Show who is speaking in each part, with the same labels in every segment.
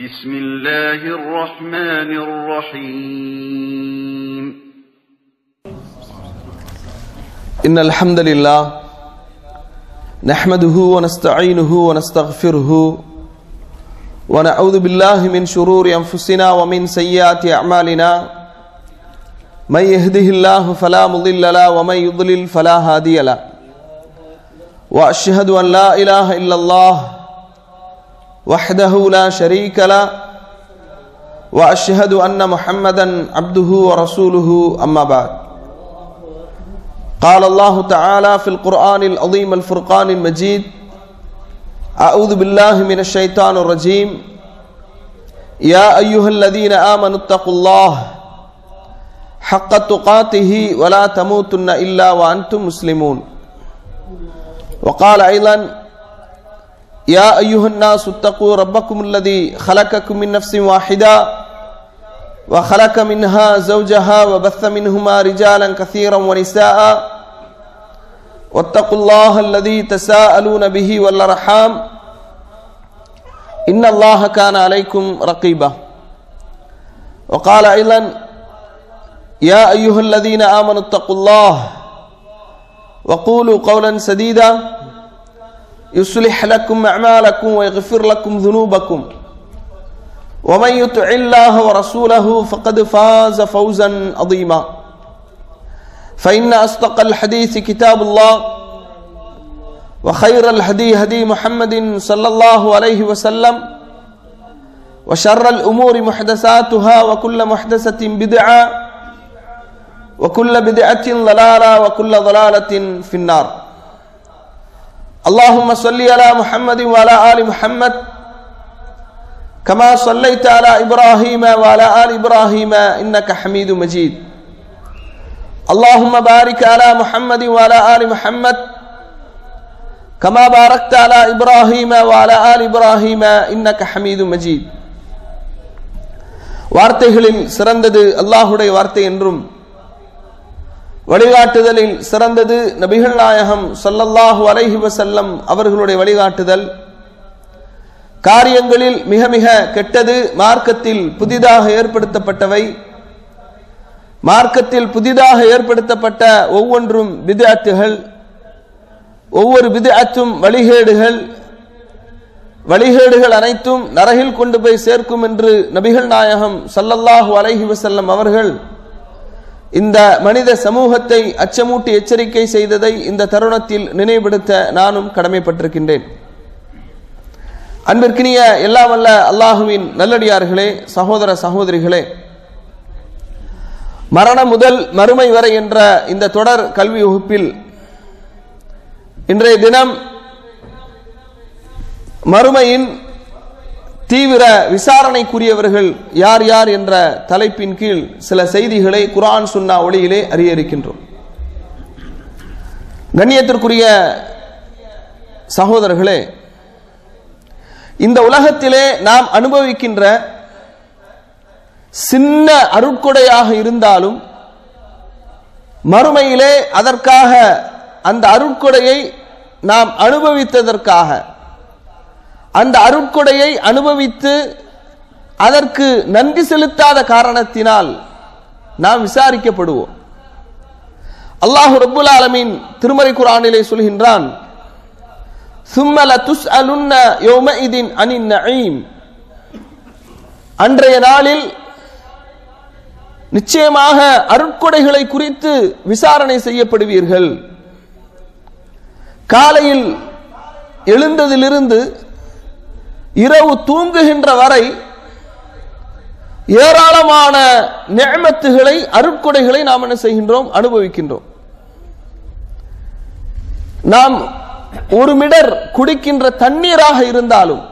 Speaker 1: بسم الله الرحمن الرحيم
Speaker 2: إن الحمد لله نحمده ونستعينه ونستغفره ونعوذ بالله من شرور أنفسنا ومن سيئات أعمالنا من يهده الله فلا مضل له ومن يضلل فلا هادي له وأشهد أن لا إله إلا الله وحده لا شريك له وأشهد أن محمدا عبده ورسوله أما بعد قال الله تعالى في القرآن العظيم الفرقان المجيد أعوذ بالله من الشيطان الرجيم يا أيها الذين آمنوا اتقوا الله حق تقاته ولا تموتن إلا وأنتم مسلمون وقال أيضا يا أيها الناس اتقوا ربكم الذي خلقكم من نفس واحدة وخلق منها زوجها وبث منهما رجالا كثيرا ونساء واتقوا الله الذي تساءلون به والارحام ان الله كان عليكم رقيبا وقال ايضا يا ايها الذين امنوا اتقوا الله وقولوا قولا سديدا يصلح لكم اعمالكم ويغفر لكم ذنوبكم ومن يطع الله ورسوله فقد فاز فوزا عظيما فإن أصدق الحديث كتاب الله وخير الهدي هدي محمد صلى الله عليه وسلم وشر الأمور محدثاتها وكل محدثة بدعة وكل بدعة ضلالة وكل ضلالة في النار اللهم صل على محمد وعلى آل محمد كما صليت على إبراهيم وعلى آل إبراهيم إنك حميد مجيد اللهم بارك على محمد وعلى آل محمد كما باركت على إبراهيم وعلى آل إبراهيم إنك حميد مجيد வார்த்தைகளில் சிறந்தது அல்லாஹுடைய வார்த்தை என்றும் வழிகாட்டுதலில் சிறந்தது நபிகள் நாயகம் சொல்லல்லாஹு அலைஹி வசல்லம் அவர்களுடைய வழிகாட்டுதல் காரியங்களில் மிக மிக கெட்டது மார்க்கத்தில் புதிதாக ஏற்படுத்தப்பட்டவை மார்க்கத்தில் புதிதாக ஏற்படுத்தப்பட்ட ஒவ்வொன்றும் விதாத்துகள் ஒவ்வொரு விதாத்தும் வழிகேடுகள் வழிகேடுகள் அனைத்தும் நரகில் கொண்டு போய் சேர்க்கும் என்று நபிகள் நாயகம் சல்லல்லாஹு அலைஹி வசல்லம் அவர்கள் இந்த மனித சமூகத்தை அச்சமூட்டி எச்சரிக்கை செய்ததை இந்த தருணத்தில் நினைவுபடுத்த நானும் கடமைப்பட்டிருக்கின்றேன் அன்பிற்கினிய எல்லாம் அல்ல அல்லாஹுவின் நல்லடியார்களே சகோதர சகோதரிகளே மரணம் முதல் மறுமை வரை என்ற இந்த தொடர் கல்வி வகுப்பில் இன்றைய தினம் மறுமையின் தீவிர விசாரணைக்குரியவர்கள் யார் யார் என்ற தலைப்பின் கீழ் சில செய்திகளை குரான் சுன்னா ஒளியிலே அறிய இருக்கின்றோம் கண்ணியத்திற்குரிய சகோதரர்களே இந்த உலகத்திலே நாம் அனுபவிக்கின்ற சின்ன அருட்கொடையாக இருந்தாலும் மறுமையிலே அதற்காக அந்த அருட்கொடையை நாம் அனுபவித்ததற்காக அந்த அருட்கொடையை அனுபவித்து அதற்கு நன்றி செலுத்தாத காரணத்தினால் நாம் விசாரிக்கப்படுவோம் அல்லாஹு ரப்புல் ஆலமின் திருமறை குரானிலே சொல்கின்றான் சும்மல துஸ் அலுன்ன யோமஇதின் அனின் நஈம் அன்றைய நாளில் நிச்சயமாக அருட்கொடைகளை குறித்து விசாரணை செய்யப்படுவீர்கள் காலையில் எழுந்ததிலிருந்து இரவு தூங்குகின்ற வரை ஏராளமான நியமத்துகளை அருட்கொடைகளை நாம் என்ன செய்கின்றோம் அனுபவிக்கின்றோம் நாம் ஒரு மிடர் குடிக்கின்ற தண்ணீராக இருந்தாலும்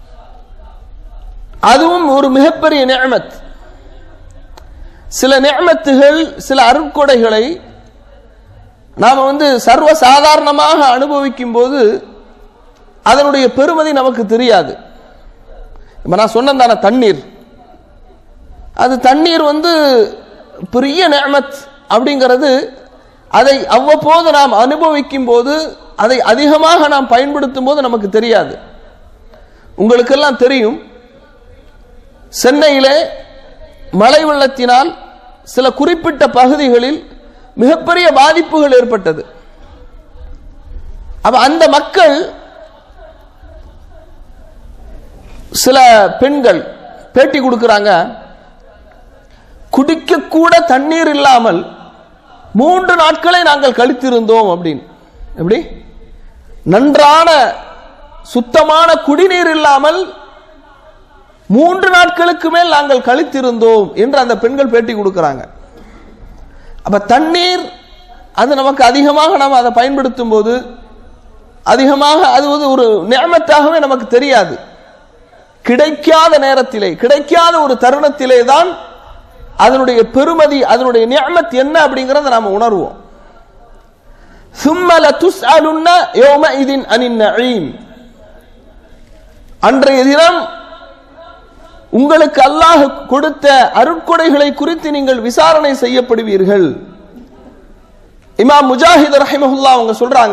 Speaker 2: அதுவும் ஒரு மிகப்பெரிய நியமத் சில நியமத்துகள் சில அருட்கொடைகளை நாம் வந்து சர்வ சாதாரணமாக அனுபவிக்கும் போது அதனுடைய பெருமதி நமக்கு தெரியாது இப்போ நான் சொன்னேன் தானே தண்ணீர் அது தண்ணீர் வந்து பெரிய நேமத் அப்படிங்கிறது அதை அவ்வப்போது நாம் அனுபவிக்கும் போது அதை அதிகமாக நாம் பயன்படுத்தும் போது நமக்கு தெரியாது உங்களுக்கெல்லாம் தெரியும் சென்னையிலே மழை வெள்ளத்தினால் சில குறிப்பிட்ட பகுதிகளில் மிகப்பெரிய பாதிப்புகள் ஏற்பட்டது அப்ப அந்த மக்கள் சில பெண்கள் பேட்டி கொடுக்கறாங்க குடிக்க கூட தண்ணீர் இல்லாமல் மூன்று நாட்களை நாங்கள் கழித்திருந்தோம் அப்படின்னு எப்படி நன்றான சுத்தமான குடிநீர் இல்லாமல் மூன்று நாட்களுக்கு மேல் நாங்கள் கழித்திருந்தோம் என்று அந்த பெண்கள் பேட்டி கொடுக்கறாங்க அப்ப தண்ணீர் அது நமக்கு அதிகமாக நாம் அதை பயன்படுத்தும் போது அதிகமாக அது வந்து ஒரு நியமத்தாகவே நமக்கு தெரியாது கிடைக்காத நேரத்திலே கிடைக்காத ஒரு தருணத்திலே தான் அதனுடைய பெருமதி அதனுடைய நியமத் என்ன அப்படிங்கறத நாம உணர்வோம் ثُمَّ لَتُسْأَلُنَّ يَوْمَئِذٍ عَنِ النَّعِيمِ அன்றைய தினம் உங்களுக்கு அல்லாஹ் கொடுத்த அருட்கொடைகளை குறித்து நீங்கள் விசாரணை செய்யப்படுவீர்கள் இமாம் முஜாஹித் ரஹிமஹுல்லா அவங்க சொல்றாங்க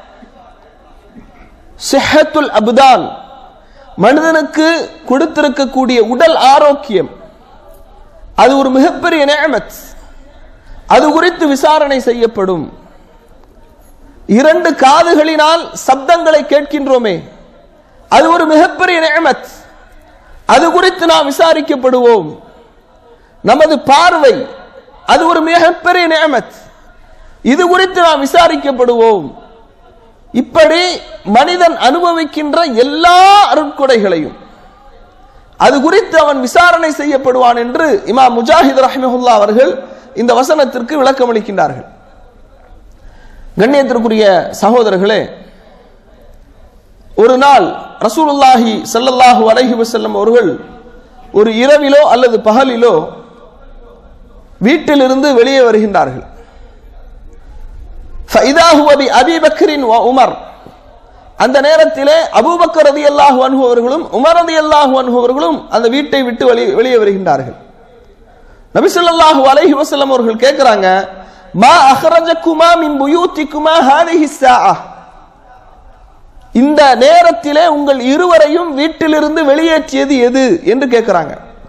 Speaker 2: சிஹத்துல் அபுதான் மனிதனுக்கு கொடுத்திருக்கக்கூடிய உடல் ஆரோக்கியம் அது ஒரு மிகப்பெரிய நேமத் அது குறித்து விசாரணை செய்யப்படும் இரண்டு காதுகளினால் சப்தங்களை கேட்கின்றோமே அது ஒரு மிகப்பெரிய நேமத் அது குறித்து நாம் விசாரிக்கப்படுவோம் நமது பார்வை அது ஒரு மிகப்பெரிய நேமத் இது குறித்து நாம் விசாரிக்கப்படுவோம் இப்படி மனிதன் அனுபவிக்கின்ற எல்லா அருட்கொடைகளையும் அது குறித்து அவன் விசாரணை செய்யப்படுவான் என்று இமாம் முஜாஹித் ரஹ்மஹுல்லா அவர்கள் இந்த வசனத்திற்கு விளக்கம் அளிக்கின்றார்கள் கண்ணியத்திற்குரிய சகோதரர்களே ஒரு நாள் ரசூலுல்லாஹி ஸல்லல்லாஹு அலைஹி வஸல்லம் அவர்கள் ஒரு இரவிலோ அல்லது பகலிலோ வீட்டிலிருந்து வெளியே வருகின்றார்கள் فإذا هو بأبي بكر وعمر அந்த நேரத்திலே அபூபக்கர் ரதியல்லாஹு அன்ஹு அவர்களும் உமர் ரதியல்லாஹு அன்ஹு அவர்களும் அந்த வீட்டை விட்டு வெளியே வெளியே வருகின்றார்கள் நபி ஸல்லல்லாஹு அலைஹி வஸல்லம் அவர்கள் கேக்குறாங்க மா அஹ்ரஜகுமா மின் புயூத்திகுமா ஹாதிஹி ஸாஅ இந்த நேரத்திலே உங்கள் இருவரையும் வீட்டிலிருந்து வெளியேற்றியது எது என்று கேட்கிறாங்க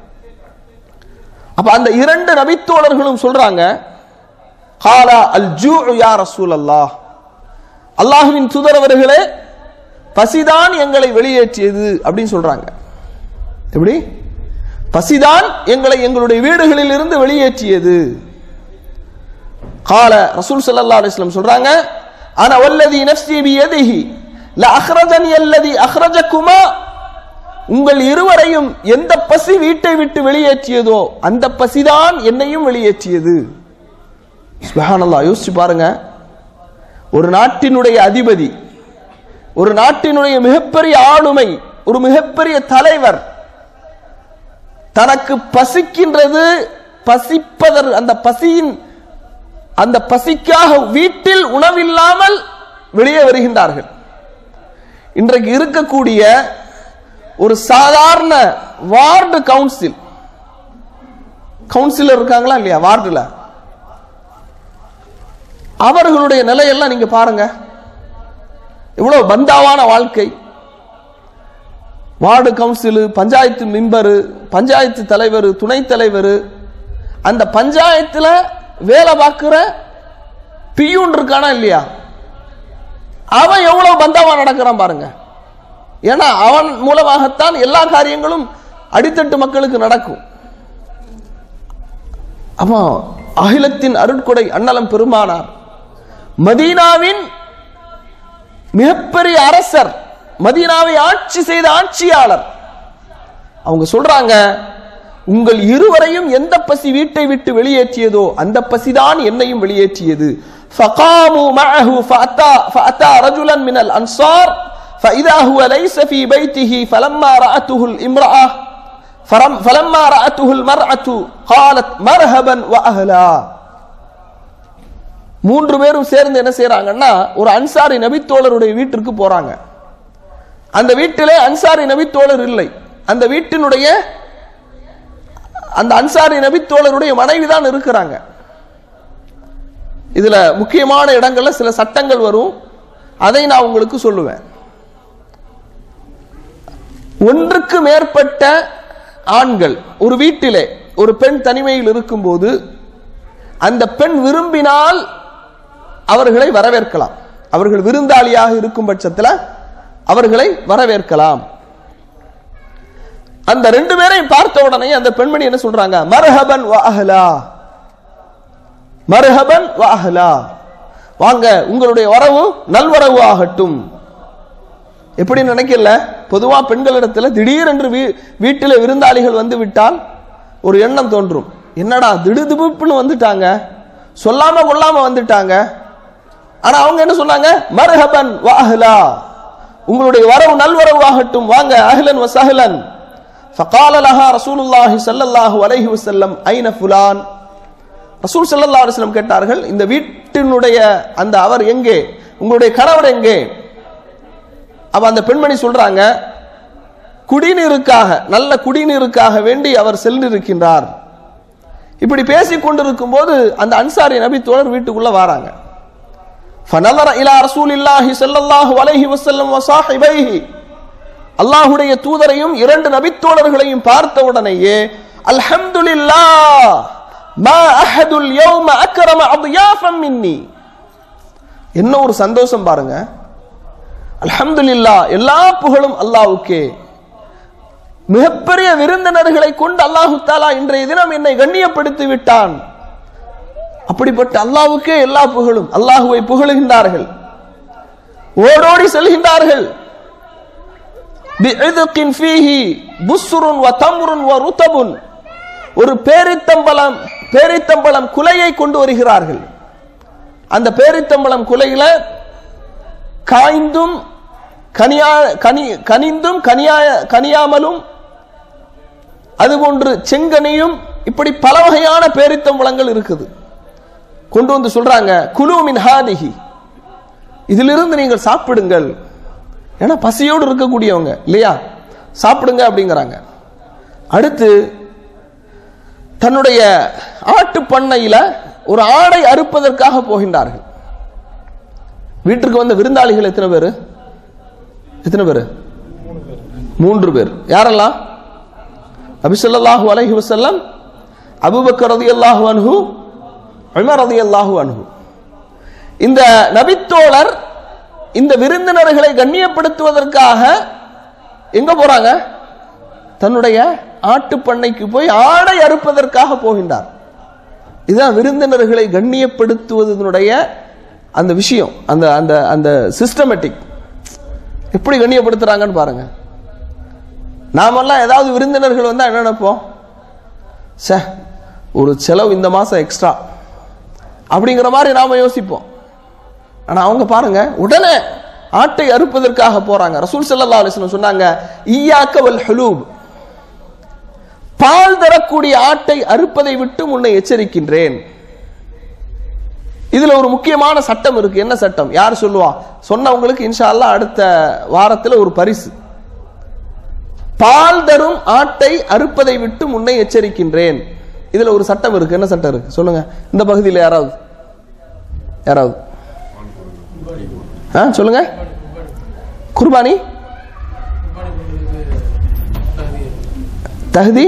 Speaker 2: அப்ப அந்த இரண்டு நபித்தோழர்களும் சொல்றாங்க காலா அல் ஜூ யா ரசூல் அல்லாஹ் அல்லாஹுவின் தூதரவர்களே பசிதான் எங்களை வெளியேற்றியது அப்படின்னு சொல்றாங்க எப்படி பசிதான் எங்களை எங்களுடைய வீடுகளில் இருந்து வெளியேற்றியது கால ரசூல் ஸல்லல்லாஹு அலைஹி வஸல்லம் சொல்றாங்க அன வல்லதி நஃப்ஸி பியதிஹி ல அஹ்ரஜனி அல்லதி அஹ்ரஜகுமா உங்கள் இருவரையும் எந்த பசி வீட்டை விட்டு வெளியேற்றியதோ அந்த பசிதான் என்னையும் வெளியேற்றியது சுபஹானல்லாஹ் யோசிச்சு பாருங்க ஒரு நாட்டினுடைய அதிபதி ஒரு நாட்டினுடைய மிகப்பெரிய ஆளுமை ஒரு மிகப்பெரிய தலைவர் தனக்கு பசிக்கின்றது பசிப்பதர் அந்த பசியின் அந்த பசிக்காக வீட்டில் உணவில்லாமல் வெளியே வருகின்றார்கள் இன்றைக்கு இருக்கக்கூடிய ஒரு சாதாரண வார்டு கவுன்சில் கவுன்சிலர் இருக்காங்களா இல்லையா வார்டுல அவர்களுடைய நிலையெல்லாம் நீங்க பாருங்க இவ்வளவு பந்தாவான வாழ்க்கை ward council panchayat member panchayat தலைவர் துணைத் தலைவர் அந்த பஞ்சாயத்துல வேலை பார்க்கிற பியூன் இருக்கானா இல்லையா அவன் எவ்வளவு பந்தாவா நடக்கிறான் பாருங்க ஏன்னா அவன் மூலமாகத்தான் எல்லா காரியங்களும் அடித்தட்டு மக்களுக்கு நடக்கும் அப்போ அகிலத்தின் அருட்கொடை அன்னலம் பெருமானார் மதீனாவின் மிகப்பெரிய அரசர் மதீனாவை ஆட்சி செய்த ஆட்சியாளர் அவங்க சொல்றாங்க உங்கள் இருவரையும் எந்த பசி வீட்டை விட்டு வெளியேற்றியதோ அந்த பசிதான் என்னையும் வெளியேற்றியது فقاموا معه فأتى, فأتى رجلا من الأنصار فإذا هو ليس في بيته فلما رأته الامرأة فلما رأته المرأة قالت مرحبا وأهلا மூன்று பேரும் சேர்ந்து என்ன செய்யறாங்கன்னா ஒரு அன்சாரி நபித்தோழருடைய வீட்டிற்கு போறாங்க அந்த வீட்டிலே அன்சாரி நபித்தோழர் இல்லை அந்த வீட்டினுடைய அந்த அன்சாரி நபித்தோழருடைய மனைவி தான் இருக்கிறாங்க இதுல முக்கியமான இடங்கள்ல சில சட்டங்கள் வரும் அதை நான் உங்களுக்கு சொல்லுவேன் ஒன்றுக்கு மேற்பட்ட ஆண்கள் ஒரு வீட்டிலே ஒரு பெண் தனிமையில் இருக்கும்போது அந்த பெண் விரும்பினால் அவர்களை வரவேற்கலாம் அவர்கள் விருந்தாளியாக இருக்கும் பட்சத்தில் அவர்களை வரவேற்கலாம் அந்த ரெண்டு பேரையும் பார்த்த உடனே அந்த பெண்மணி என்ன சொல்றாங்க மரஹபன் வாஹலா மரஹபன் வாஹலா வாங்க உங்களுடைய வரவு நல்வரவு ஆகட்டும் எப்படி நினைக்கல பொதுவா பெண்களிடத்துல திடீரென்று வீ வீட்டில் விருந்தாளிகள் வந்து விட்டால் ஒரு எண்ணம் தோன்றும் என்னடா திடுதிப்புன்னு வந்துட்டாங்க சொல்லாம கொள்ளாம வந்துட்டாங்க ஆனா அவங்க என்ன சொன்னாங்க மர்ஹபன் வாஹலா உங்களுடைய வரவு நல்வரவு ஆகட்டும் வாங்க அஹ்லன் வசஹலன் فقال لها رسول الله صلى الله عليه وسلم اين فلان ரசூல் ஸல்லல்லாஹு அலைஹி வஸல்லம் கேட்டார்கள் இந்த வீட்டினுடைய அந்த அவர் எங்கே உங்களுடைய கணவர் எங்கே அப்ப அந்த பெண்மணி சொல்றாங்க குடிநீருக்காக நல்ல குடிநீருக்காக வேண்டி அவர் சென்றிருக்கின்றார் இப்படி பேசிக் கொண்டிருக்கும் போது அந்த அன்சாரி நபி தோழர் வீட்டுக்குள்ள வராங்க فنظر الى رسول الله صلى الله عليه وسلم وصاحبيه அல்லாஹ்வுடைய தூதரையும் இரண்டு நபித்தோழர்களையும் பார்த்த உடனேயே அல்ஹம்துலில்லாஹ் மா அஹதுல் யௌம அக்ரம அضيافا மின்னி என்ன ஒரு சந்தோஷம் பாருங்க அல்ஹம்துலில்லாஹ் எல்லா புகழும் அல்லாஹ்வுக்கே மிகப்பெரிய விருந்தினர்களை கொண்டு அல்லாஹு தாலா இன்றைய தினம் என்னை கண்ணியப்படுத்தி விட்டான் அப்படிப்பட்ட அல்லாஹ்வுக்கே எல்லா புகழும் அல்லாஹுவை புகழுகின்றார்கள் ஓடோடி செல்கின்றார்கள் بعذق فيه بسر وتمر ورطب ஒரு பேரித்தம்பலம் பேரித்தம்பலம் குலையை கொண்டு வருகிறார்கள் அந்த பேரித்தம்பலம் குலையில காய்ந்தும் கனியா கனி கனிந்தும் கனியா கனியாமலும் அதுபோன்று செங்கனியும் இப்படி பல வகையான பேரித்தம்பளங்கள் இருக்குது கொண்டு வந்து சொல்றாங்க குலு மின் ஹாதிஹி இதிலிருந்து நீங்கள் சாப்பிடுங்கள் ஏன்னா பசியோடு இருக்கக்கூடியவங்க இல்லையா சாப்பிடுங்க அப்படிங்கிறாங்க அடுத்து தன்னுடைய ஆட்டு பண்ணையில ஒரு ஆடை அறுப்பதற்காக போகின்றார்கள் வீட்டிற்கு வந்த விருந்தாளிகள் எத்தனை பேர் எத்தனை பேர் மூன்று பேர் யாரெல்லாம் நபிசல்லாஹு அலைஹி வசல்லம் அபுபக்கர் ரதியல்லாஹு அன்ஹு உமர் ரதியல்லாஹு அன்ஹு இந்த நபித்தோழர் இந்த விருந்தினர்களை கண்ணியப்படுத்துவதற்காக எங்க போறாங்க தன்னுடைய ஆட்டு பண்ணைக்கு போய் ஆடை அறுப்பதற்காக போகின்றார் இதுதான் விருந்தினர்களை கண்ணியப்படுத்துவதனுடைய அந்த விஷயம் அந்த அந்த அந்த சிஸ்டமேட்டிக் எப்படி கண்ணியப்படுத்துறாங்கன்னு பாருங்க நாமெல்லாம் ஏதாவது விருந்தினர்கள் வந்தா என்ன நினைப்போம் சே ஒரு செலவு இந்த மாசம் எக்ஸ்ட்ரா அப்படிங்கிற மாதிரி நாம யோசிப்போம் ஆனா அவங்க பாருங்க உடனே ஆட்டை அறுப்பதற்காக போறாங்க ரசூல் ஸல்லல்லாஹு அலைஹி வஸல்லம் சொன்னாங்க ஈயாக்க வல் ஹுலூப் பால் தரக்கூடிய ஆட்டை அறுப்பதை விட்டு உன்னை எச்சரிக்கின்றேன் இதுல ஒரு முக்கியமான சட்டம் இருக்கு என்ன சட்டம் யார் சொல்லுவா சொன்னவங்களுக்கு இன்ஷா அல்லாஹ் அடுத்த வாரத்தில் ஒரு பரிசு பால் தரும் ஆட்டை அறுப்பதை விட்டு முன்னை எச்சரிக்கின்றேன் இதுல ஒரு சட்டம் இருக்கு என்ன சட்டம் இருக்கு சொல்லுங்க இந்த பகுதியில் யாராவது யாராவது ஆ சொல்லுங்க குர்பானி தகுதி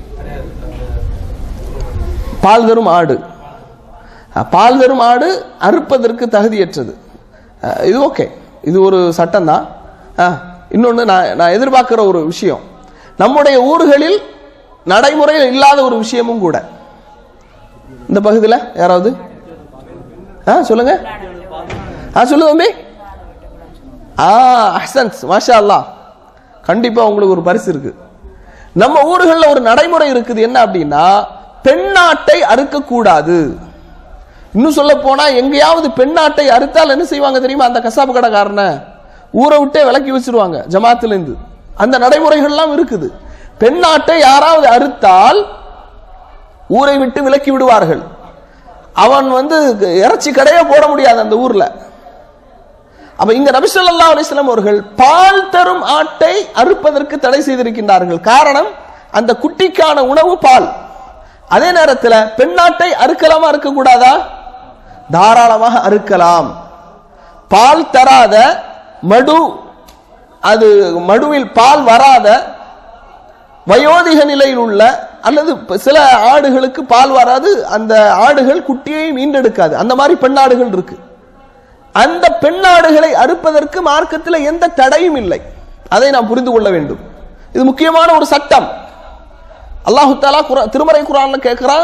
Speaker 2: பால் தரும் ஆடு அஹ், பால் தரும் ஆடு அறுப்பதற்கு தகுதியற்றது அஹ், இது ஓகே இது ஒரு சட்டம் தான் இன்னொன்று நான் நான் எதிர்பார்க்கிற ஒரு விஷயம் நம்முடைய ஊர்களில் நடைமுறையில் இல்லாத ஒரு விஷயமும் கூட இந்த பகுதியில் யாராவது ஆ சொல்லுங்க ஆ சொல்லு தம்பி ஆ அஹ்சன்ஸ் மாஷா அல்லாஹ் கண்டிப்பா உங்களுக்கு ஒரு பரிசு இருக்கு நம்ம ஊர்களில் ஒரு நடைமுறை இருக்குது என்ன அப்படின்னா பெண்ணாட்டை அறுக்கக்கூடாது இன்னும் சொல்ல போனா எங்கேயாவது பெண்ணாட்டை அறுத்தால் என்ன செய்வாங்க தெரியுமா அந்த கசாப்பு கடைக்காரனை ஊரை விட்டே விலக்கி வச்சிருவாங்க ஜமாத்துல இருந்து அந்த நடைமுறைகள்லாம் இருக்குது பெண்ணாட்டை யாராவது அறுத்தால் ஊரை விட்டு விலக்கி விடுவார்கள் அவன் வந்து இறைச்சி கடையே போட முடியாது அந்த ஊர்ல அப்ப இங்க நபி ஸல்லல்லாஹு அலைஹி வஸல்லம் அவர்கள் பால் தரும் ஆட்டை அறுப்பதற்கு தடை செய்திருக்கின்றார்கள் காரணம் அந்த குட்டிக்கான உணவு பால் அதே நேரத்தில் பெண்ணாட்டை அறுக்கலாமா அறுக்கக்கூடாதா தாராளமாக அறுக்கலாம் பால் தராத மடு அது மடுவில் பால் வராத வயோதிக நிலையில் உள்ள அல்லது ப- சில ஆடுகளுக்கு பால் வராது அந்த ஆடுகள் குட்டியை மீண்டெடுக்காது அந்த மாதிரி பெண்ணாடுகள் இருக்கு அந்த பெண்ணாடுகளை அறுப்பதற்கு மார்க்கத்தில் எந்த தடையும் இல்லை அதை நாம் புரிந்து கொள்ள வேண்டும் இது முக்கியமான ஒரு சட்டம் அல்லாஹு தாலா குரா- திருமறை குரான்ல கேட்கிறான்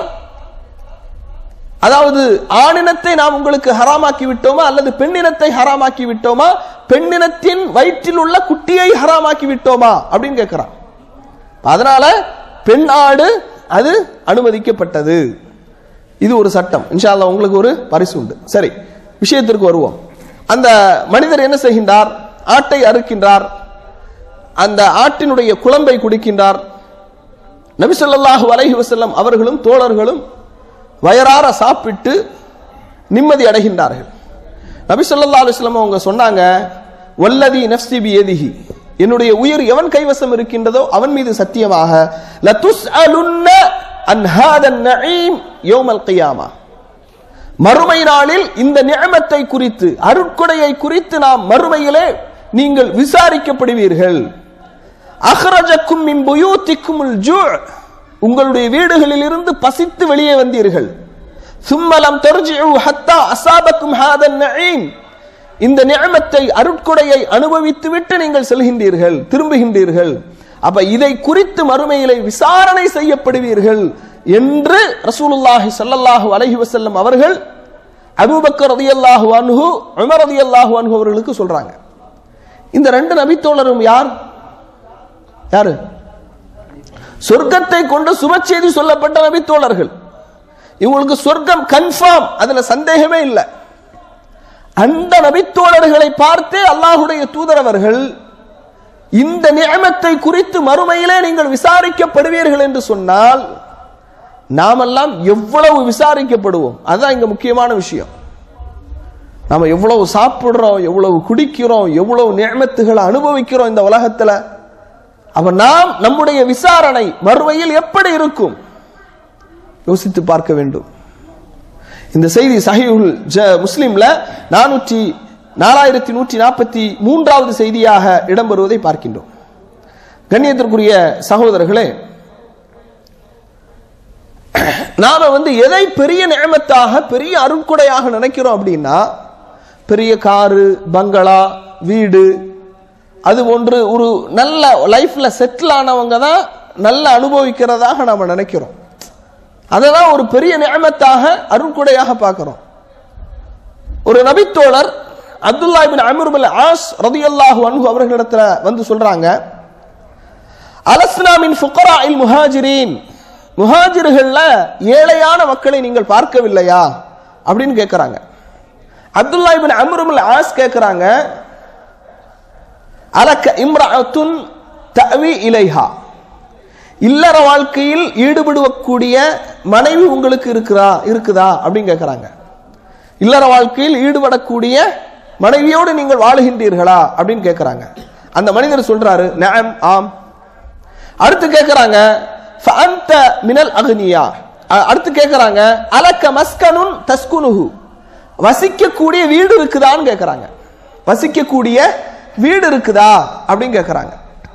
Speaker 2: அதாவது ஆணினத்தை நாம் உங்களுக்கு ஹராமாக்கி விட்டோமா அல்லது பெண்ணினத்தை ஹராமாக்கி விட்டோமா பெண்ணினத்தின் வயிற்றில் உள்ள குட்டியை ஹராமாக்கி விட்டோமா அப்படின்னு கேட்கிறான் அதனால பெண் ஆடு அது அனுமதிக்கப்பட்டது இது ஒரு சட்டம் இன்ஷா அல்லாஹ் உங்களுக்கு ஒரு பரிசு உண்டு சரி விஷயத்திற்கு வருவோம் அந்த மனிதர் என்ன செய்கின்றார் ஆட்டை அறுக்கின்றார் அந்த ஆட்டினுடைய குழம்பை குடிக்கின்றார் நபி ஸல்லல்லாஹு அலைஹி வஸல்லம் அவர்களும் தோழர்களும் வயறார சாப்பிட்டு நிம்மதி அடைகின்றார்கள் நபி ஸல்லல்லாஹு அலைஹி வஸல்லம் அவங்க சொன்னாங்க வல்லதி நஃப்ஸி பியதிஹி என்னுடைய உயிர் எவன் கைவசம் இருக்கின்றதோ அவன் மீது சத்தியமாக லதுஸ்அலுன்ன அன் ஹாதன் நஈம் யௌமல் கியாமா மறுமை நாளில் இந்த நியமத்தை குறித்து அருட்கொடையை குறித்து நாம் மறுமையிலே நீங்கள் விசாரிக்கப்படுவீர்கள் அஹ்ரஜக்கும் மின் புயூத்திக்குமுல் ஜூ உங்களுடைய வீடுகளில் இருந்து பசித்து வெளியே வந்தீர்கள் சும்மலம் தர்ஜிஉ ஹத்தா அசாபக்கும் ஹாதன் நஈம் இந்த நியமத்தை அருட்கொடையை அனுபவித்து விட்டு நீங்கள் செல்கின்றீர்கள் திரும்புகின்றீர்கள் அப்ப இதை குறித்து மறுமையிலே விசாரணை செய்யப்படுவீர்கள் என்று ரசூலுல்லாஹி ஸல்லல்லாஹு அலைஹி வஸல்லம் அவர்கள் அபூபக்கர் ரலியல்லாஹு அன்ஹு உமர் ரலியல்லாஹு அன்ஹு அவர்களுக்கு சொல்றாங்க இந்த ரெண்டு நபித்தோழரும் யார் யாரு சொர்க்கத்தை கொண்டு சுபச்செய்தி சொல்லப்பட்ட நபித்தோழர்கள் இவங்களுக்கு சொர்க்கம் கன்ஃபார்ம் அதுல சந்தேகமே இல்லை அந்த நபித்தோழர்களை பார்த்தே அல்லாஹுடைய தூதரவர்கள் இந்த நியமத்தை குறித்து மறுமையிலே நீங்கள் விசாரிக்கப்படுவீர்கள் என்று சொன்னால் நாமெல்லாம் எவ்வளவு விசாரிக்கப்படுவோம் அதுதான் இங்க முக்கியமான விஷயம் நாம எவ்வளவு சாப்பிடுறோம் எவ்வளவு குடிக்கிறோம் எவ்வளவு நியமத்துகளை அனுபவிக்கிறோம் இந்த உலகத்துல அப்ப நாம் நம்முடைய விசாரணை மறுமையில் எப்படி இருக்கும் யோசித்து பார்க்க வேண்டும் இந்த செய்தி சஹீஹுல் ஜ முஸ்லிம்ல நானூற்றி நாலாயிரத்தி நூற்றி நாற்பத்தி மூன்றாவது செய்தியாக இடம்பெறுவதை பார்க்கின்றோம் கண்ணியத்திற்குரிய சகோதரர்களே நாம வந்து எதை பெரிய நியமத்தாக பெரிய அருட்கொடையாக நினைக்கிறோம் அப்படின்னா பெரிய காரு பங்களா வீடு அது போன்று ஒரு நல்ல லைஃப்ல செட்டில் ஆனவங்க தான் நல்ல அனுபவிக்கிறதாக நாம நினைக்கிறோம் அதை தான் ஒரு பெரிய நியமத்தாக அருட்கொடையாக பார்க்கிறோம் ஒரு நபித்தோழர் Abdullah bin Amir bin As ரதியல்லாஹு அன்ஹு அவர்களிடத்துல வந்து சொல்றாங்க அலஸ்னா மின் ஃபுகரா இல் முஹாஜிரீன் முஹாஜிர்கள்ல ஏழையான மக்களை நீங்கள் பார்க்கவில்லையா அப்படின்னு கேட்கறாங்க Abdullah bin Amir bin As கேட்கறாங்க அலக்க இம்ரஅத்துன் தவி இலைஹா இல்லற வாழ்க்கையில் ஈடுபடக்கூடிய மனைவி உங்களுக்கு இருக்குதா இருக்குதா அப்படின்னு கேட்கறாங்க இல்லற வாழ்க்கையில் ஈடுபடக்கூடிய மனைவியோடு நீங்கள் வாழுகின்றீர்களா அப்படின்னு கேட்கறாங்க அந்த மனிதர் சொல்றாரு நஅம் ஆம் அடுத்து கேட்கறாங்க ஃபஅன்த மினல் அக்னியா அ- அடுத்து கேட்கறாங்க அலக்க மஸ்கனுன் தஸ்குனுஹு வசிக்கக்கூடிய வீடு இருக்குதான்னு கேட்கறாங்க வசிக்கக்கூடிய வீடு இருக்குதா அப்படின்னு கேட்கறாங்க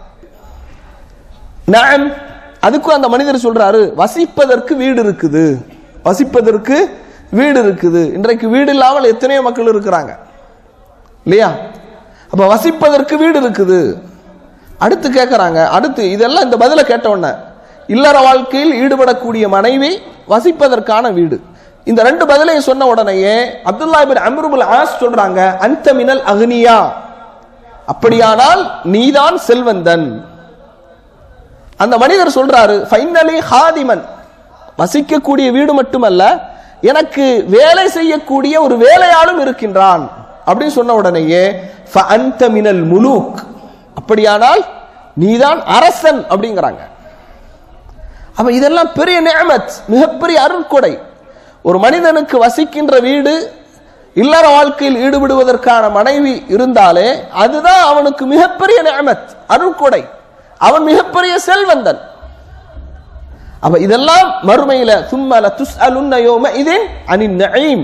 Speaker 2: நஅம் அதுக்கும் அந்த மனிதர் சொல்றாரு வசிப்பதற்கு வீடு இருக்குது வசிப்பதற்கு வீடு இருக்குது இன்றைக்கு வீடு இல்லாமல் எத்தனையோ மக்கள் இருக்கிறாங்க இல்லையா அப்ப வசிப்பதற்கு வீடு இருக்குது அடுத்து கேட்கறாங்க அடுத்து இதெல்லாம் இந்த பதில கேட்ட உடனே இல்லற வாழ்க்கையில் ஈடுபடக்கூடிய மனைவி வசிப்பதற்கான வீடு இந்த ரெண்டு பதிலையும் சொன்ன உடனேயே அப்துல்லா பின் அம்ருபுல் ஆஸ் சொல்றாங்க அந்த மினல் அக்னியா அப்படியானால் நீதான் செல்வந்தன் அந்த மனிதர் சொல்றாரு ஃபைனலி ஹாதிமன் வசிக்கக்கூடிய வீடு மட்டுமல்ல எனக்கு வேலை செய்யக்கூடிய ஒரு வேலையாளும் இருக்கின்றான் அப்படின்னு சொன்ன உடனேயே ஃபஅன்த மினல் முலூக் அப்படியானால் நீதான் அரசன் அப்படிங்கிறாங்க அப்ப இதெல்லாம் பெரிய நியமத் மிகப்பெரிய அருட்கொடை ஒரு மனிதனுக்கு வசிக்கின்ற வீடு இல்லற வாழ்க்கையில் ஈடுபடுவதற்கான மனைவி இருந்தாலே அதுதான் அவனுக்கு மிகப்பெரிய நியமத் அருட்கொடை அவன் மிகப்பெரிய செல்வந்தன் அப்ப இதெல்லாம் மறுமையில சும்மல துஸ்அலுன்ன யௌம இதின் அனின் நஈம்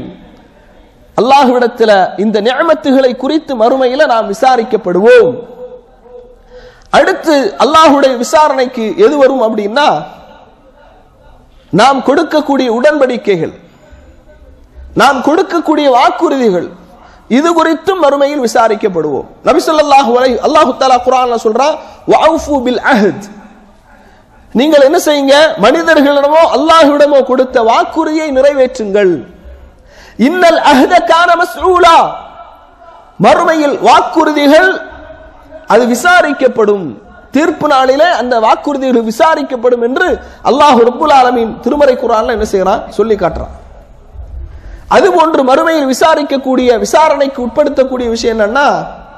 Speaker 2: அல்லாஹ்விடத்துல இந்த நியமத்துகளை குறித்து மறுமையில நாம் விசாரிக்கப்படுவோம் அடுத்து அல்லாஹுடைய விசாரணைக்கு எது வரும் அப்படின்னா நாம் கொடுக்கக்கூடிய உடன்படிக்கைகள் நாம் கொடுக்கக்கூடிய வாக்குறுதிகள் இது குறித்தும் மறுமையில் விசாரிக்கப்படுவோம் நபி ஸல்லல்லாஹு அலைஹி அல்லாஹு தஆலா குர்ஆன்ல சொல்றான் வஅஃபு பில் அஹத் நீங்கள் என்ன செய்யுங்க மனிதர்களிடமோ அல்லாஹ்விடமோ கொடுத்த வாக்குறுதியை நிறைவேற்றுங்கள் இன்னல் அஹத கான மஸ்ஊலா மறுமையில் வாக்குறுதிகள் அது விசாரிக்கப்படும் தீர்ப்பு நாளிலே அந்த வாக்குறுதிகள் விசாரிக்கப்படும் என்று அல்லாஹ் ரப்புல் ஆலமீன் திருமறை குர்ஆன்ல என்ன செய்யறான் சொல்லி காட்டுறான் அதுபோன்று மறுமையில் விசாரிக்கக்கூடிய விசாரணைக்கு உட்படுத்தக்கூடிய விஷயம் என்னன்னா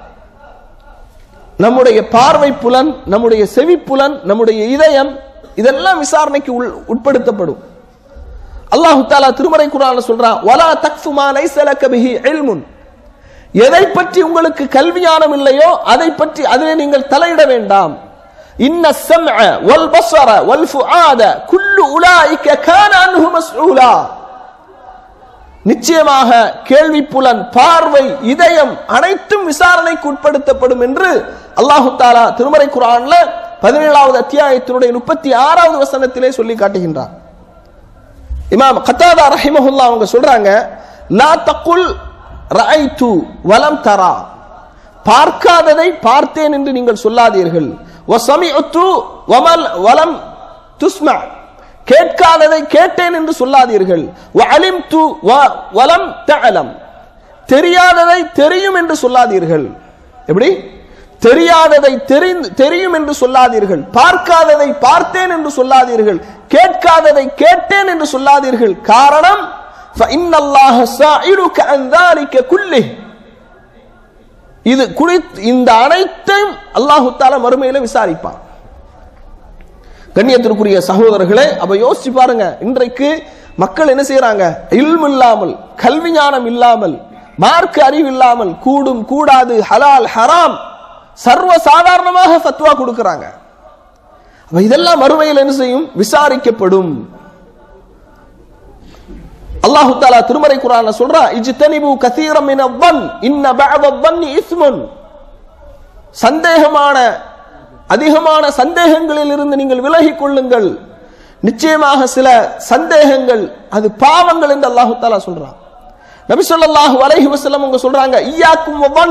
Speaker 2: நம்முடைய பார்வை புலன் நம்முடைய செவி புலன் நம்முடைய இதயம் இதெல்லாம் விசாரணைக்கு உள் உட்படுத்தப்படும் அல்லாஹு தாலா திருமறை குரான் சொல்றான் வலா தக்ஃபு மா லைஸ லக பிஹி இல்முன் எதை பற்றி உங்களுக்கு கல்வியானம் இல்லையோ அதை பற்றி அதிலே நீங்கள் தலையிட வேண்டாம் இன்ன ஸம்அ வல் பஸர வல் ஃபுஆத குல்லு உலாயிக கான அன்ஹு மஸ்ஊலா நிச்சயமாக கேள்வி புலன் பார்வை இதயம் அனைத்தும் விசாரணைக்கு உட்படுத்தப்படும் என்று அல்லாஹு தாலா திருமறை குரான்ல பதினேழாவது அத்தியாயத்தினுடைய முப்பத்தி ஆறாவது வசனத்திலே சொல்லி காட்டுகின்றார் இமாம் கத்தாதா ரஹிமஹுல்லா அவங்க சொல்றாங்க லா தக்குல் ரஐத்து வலம் தரா பார்க்காததை பார்த்தேன் என்று நீங்கள் சொல்லாதீர்கள் வசமிஉத்து வமல் வலம் துஸ்மா கேட்காததை கேட்டேன் என்று சொல்லாதீர்கள் வஅலிம்து வ- வலம் தஅலம் தெரியாததை தெரியும் என்று சொல்லாதீர்கள் எப்படி தெரியாததை தெரிந்து தெரியும் என்று சொல்லாதீர்கள் பார்க்காததை பார்த்தேன் என்று சொல்லாதீர்கள் கேட்காததை கேட்டேன் என்று சொல்லாதீர்கள் காரணம் فإن الله سائلك عن ذلك كله இது குறித்து இந்த அனைத்தையும் அல்லாஹு தாலா மறுமையில விசாரிப்பான் கண்ணியத்திற்குரிய சகோதரர்களே அப்ப யோசிச்சு பாருங்க இன்றைக்கு மக்கள் என்ன செய்யறாங்க இல்மு இல்லாமல் கல்வி ஞானம் இல்லாமல் மார்க்க அறிவு இல்லாமல் கூடும் கூடாது ஹலால் ஹராம் சர்வ சாதாரணமாக ஃபத்வா கொடுக்கறாங்க அப்ப இதெல்லாம் மறுமையில் என்ன செய்யும் விசாரிக்கப்படும் அல்லாஹு தாலா திருமறை குரான்ல சொல்றா இஜ்தனிபு கசீரம் மின வன் இன்ன பஅத வன்னி இஸ்முன் சந்தேகமான அதிகமான சந்தேகங்களில் இருந்து நீங்கள் விலகிக் கொள்ளுங்கள் நிச்சயமாக சில சந்தேகங்கள் அது பாவங்கள் என்று அல்லாஹு தாலா சொல்றான் நபி ஸல்லல்லாஹு அலைஹி வஸல்லம் அவங்க சொல்றாங்க ஈயாக்கும் வன்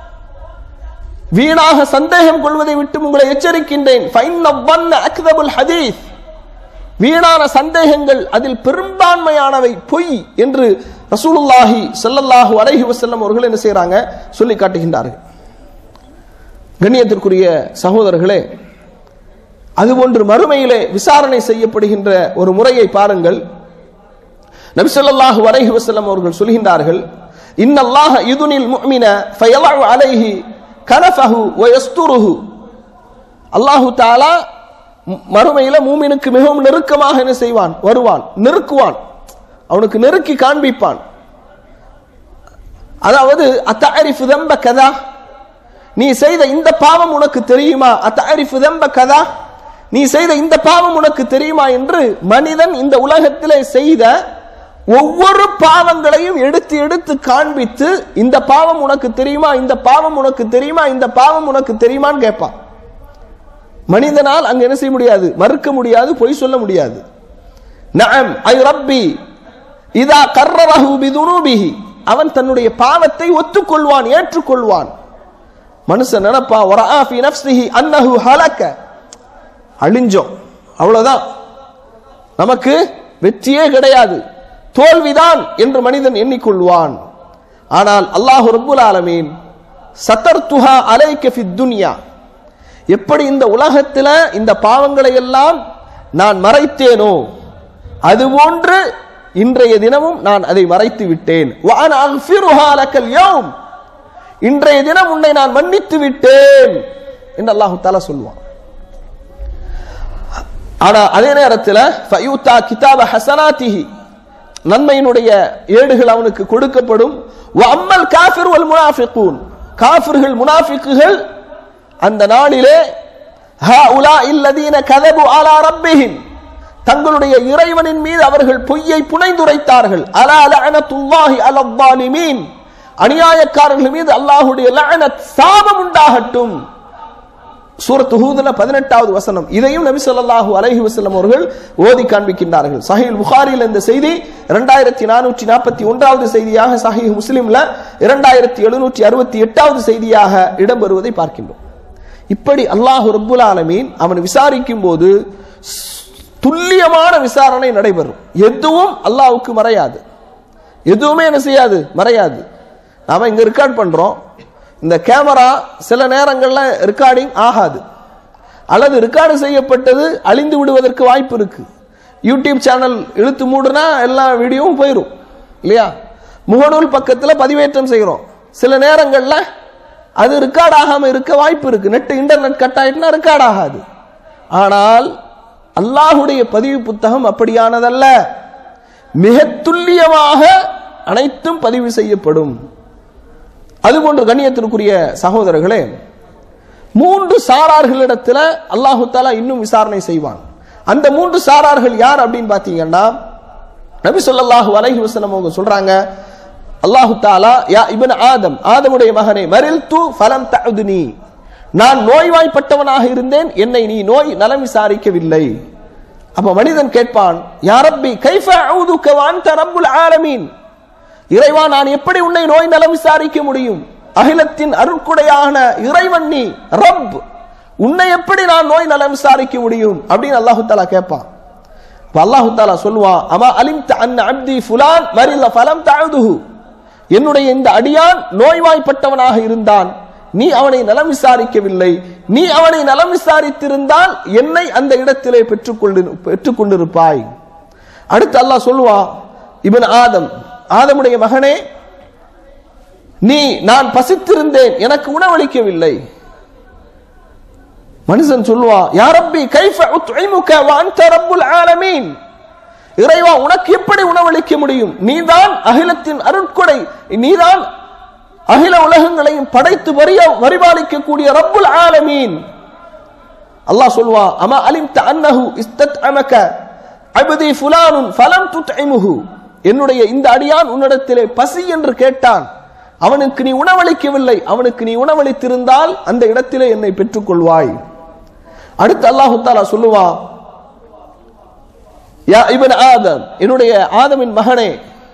Speaker 2: வீணாக சந்தேகம் கொள்வதை விட்டு உங்களை எச்சரிக்கின்றேன் ஃபைன்ன வன் அக்தபுல் ஹதீஸ் வீணான சந்தேகங்கள் அதில் பெரும்பான்மையானவை பொய் என்று ரசூலுல்லாஹி ஸல்லல்லாஹு அலைஹி வஸல்லம் அவர்கள் என்ன செய்றாங்க சொல்லி காட்டுகின்றார்கள் கண்ணியத்திற்குரிய சகோதரர்களே அதுபோன்று மறுமையிலே விசாரணை செய்யப்படுகின்ற ஒரு முறையை பாருங்கள் நபி ஸல்லல்லாஹு அலைஹி வஸல்லம் அவர்கள் சொல்கின்றார்கள் இன்னல்லாஹ யுதுனில் முஃமின ஃபயலஉ அலைஹி கனஃபஹு வ யஸ்துருஹு அல்லாஹு தஆலா ம- மறுமையில மூமினுக்கு மிகவும் நெருக்கமாக என்ன செய்வான் வருவான் நெருக்குவான் அவனுக்கு நெருக்கி காண்பிப்பான் அதாவது அத்தஅரிஃபு தம்ப கதா நீ செய்த இந்த பாவம் உனக்கு தெரியுமா அத்தஅரிஃபு தம்ப கதா நீ செய்த இந்த பாவம் உனக்கு தெரியுமா என்று மனிதன் இந்த உலகத்திலே செய்த ஒவ்வொரு பாவங்களையும் எடுத்து எடுத்து காண்பித்து இந்த பாவம் உனக்கு தெரியுமா இந்த பாவம் உனக்கு தெரியுமா இந்த பாவம் உனக்கு தெரியுமான்னு கேட்பான் மனிதனால் அங்க என்ன செய்ய முடியாது மறுக்க முடியாது பொய் சொல்ல முடியாது நஅம் ஐ ரப்பி இதா கர்ரரஹு பிதுனூபிஹி அவன் தன்னுடைய பாவத்தை ஒத்துக்கொள்வான் ஏற்றுக்கொள்வான் மனுஷன் நினைப்பா வரஆ ஃபி நஃப்ஸிஹி அன்னஹு ஹலக்க அழிஞ்சோம் அவ்வளவுதான் நமக்கு வெற்றியே கிடையாது தோல்விதான் என்று மனிதன் எண்ணிக்கொள்வான் ஆனால் அல்லாஹு ரப்புல் ஆலமீன் சதர்துஹா அலைக்க ஃபித் துன்யா எப்படி இந்த உலகத்தில் இந்த பாவங்களை எல்லாம் நான் மறைத்தேனோ அதுபோன்று இன்றைய தினமும் நான் அதை மறைத்து விட்டேன் وَأَنَا أَغْفِرُهَا لَكَ الْيَوْمَ இன்றைய தினம் உன்னை நான் மன்னித்து விட்டேன் என்று அல்லாஹு தாலா சொல்லுவான் ஆனா அதே நேரத்தில் ஃபயூத்தா கிதாப ஹசனாத்திஹி நன்மையினுடைய ஏடுகள் அவனுக்கு கொடுக்கப்படும் அம்மல் காஃபிர் வல் முனாஃபிகூன் காஃபிர்கள் முனாஃபிக்குகள் அந்த நாளிலே ஹாஉலா இல்லதீன கதபு அலா ரப்பிஹிம் தங்களுடைய இறைவனின் மீது அவர்கள் பொய்யை புனைந்துரைத்தார்கள் அலா லஅனத்துல்லாஹி அலல் ஸாலிமீன் அநியாயக்காரர்கள் மீது அல்லாஹ்வுடைய லஅனத் சாபம் உண்டாகட்டும் சூரத் ஹூதுல பதினெட்டாவது வசனம் இதையும் நபி ஸல்லல்லாஹு அலைஹி வஸல்லம் அவர்கள் ஓதி காண்பிக்கின்றார்கள் சஹீல் புகாரியில் இந்த செய்தி இரண்டாயிரத்தி நானூற்றி நாற்பத்தி ஒன்றாவது செய்தியாக சஹீஹ் முஸ்லிம்ல இரண்டாயிரத்தி எழுநூற்றி அறுபத்தி எட்டாவது செய்தியாக இடம்பெறுவதை பார்க்கின்றோம் இப்படி அல்லாஹு ரப்புல் ஆலமீன் அவன் விசாரிக்கும் போது துல்லியமான விசாரணை நடைபெறும் எதுவும் அல்லாஹ்வுக்கு மறையாது எதுவுமே என்ன செய்யாது மறையாது நாம இங்க ரெக்கார்ட் பண்றோம் இந்த கேமரா சில நேரங்கள்ல ரெக்கார்டிங் ஆகாது அல்லது ரெக்கார்டு செய்யப்பட்டது அழிந்து விடுவதற்கு வாய்ப்பு இருக்கு யூடியூப் சேனல் இழுத்து மூடுனா எல்லா வீடியோவும் போயிடும் இல்லையா முகநூல் பக்கத்தில் பதிவேற்றம் செய்கிறோம் சில நேரங்களில் அது ரெக்கார்ட் ஆகாம இருக்க வாய்ப்பு இருக்கு நெட் இன்டர்நெட் கட் ஆயிட்டுனா ரெக்கார்ட் ஆகாது ஆனால் அல்லாஹுடைய பதிவு புத்தகம் அப்படியானதல்ல மிக துல்லியமாக அனைத்தும் பதிவு செய்யப்படும் அதுபோன்று கண்ணியத்திற்குரிய சகோதரர்களே மூன்று சாரார்களிடத்துல அல்லாஹு தாலா இன்னும் விசாரணை செய்வான் அந்த மூன்று சாரார்கள் யார் அப்படின்னு பாத்தீங்கன்னா நபி ஸல்லல்லாஹு அலைஹி வஸல்லம் அவங்க சொல்றாங்க அல்லாஹு தாலா யா இப்ன ஆதம் ஆதமுடைய மகனே மரில் து ஃபலம் தஅதுனி நான் நோய்வாய்ப்பட்டவனாக இருந்தேன் என்னை நீ நோய் நலம் விசாரிக்கவில்லை அப்ப மனிதன் கேட்பான் யா ரப்பி கைஃப அஊதுக வ அன்த ரப்புல் ஆலமீன் இறைவா நான் எப்படி உன்னை நோய் நலம் விசாரிக்க முடியும் அகிலத்தின் அருட்குடையான இறைவன் நீ ரப் உன்னை எப்படி நான் நோய் நலம் விசாரிக்க முடியும் அப்படின்னு அல்லாஹு தாலா கேட்பான் அப்ப அல்லாஹு தாலா சொல்லுவான் அமா அலிம் அன் அப்தி ஃபுலான் மரில ஃபலம் தஅதுஹு என்னுடைய இந்த அடியான் நோய்வாய்ப்பட்டவனாக இருந்தான் நீ அவனை நலம் விசாரிக்கவில்லை நீ அவனை நலம் விசாரித்திருந்தால் என்னை அந்த இடத்திலே பெற்றுக்கொண்டு பெற்றுக்கொண்டிருப்பாய் அடுத்து அல்லாஹ் சொல்லுவா இவன் ஆதம் ஆதமுடைய மகனே நீ நான் பசித்திருந்தேன் எனக்கு உணவளிக்கவில்லை மனுஷன் சொல்லுவா யா ரப்பி கைஃப உத்இமுக வ அன்த ரப்புல் ஆலமீன் இறைவா உனக்கு எப்படி உணவளிக்க முடியும் நீதான் அகிலத்தின் அருட்கொடை நீதான் அகில உலகங்களையும் படைத்து வரிய வரிபாலிக்கக்கூடிய ரப்புல் ஆலமீன் அல்லாஹ் சொல்வா அமா அலிம்த அன்னஹு இஸ்தத்அமக அபதி ஃபுலானுன் ஃபலம் துத்இமுஹு என்னுடைய இந்த அடியான் உன்னிடத்திலே பசி என்று கேட்டான் அவனுக்கு நீ உணவளிக்கவில்லை அவனுக்கு நீ உணவளித்திருந்தால் அந்த இடத்திலே என்னை பெற்றுக்கொள்வாய் அடுத்து அல்லாஹு தாலா சொல்லுவா யா இவன் ஆதம் என்னுடைய ஆதமின் மகனே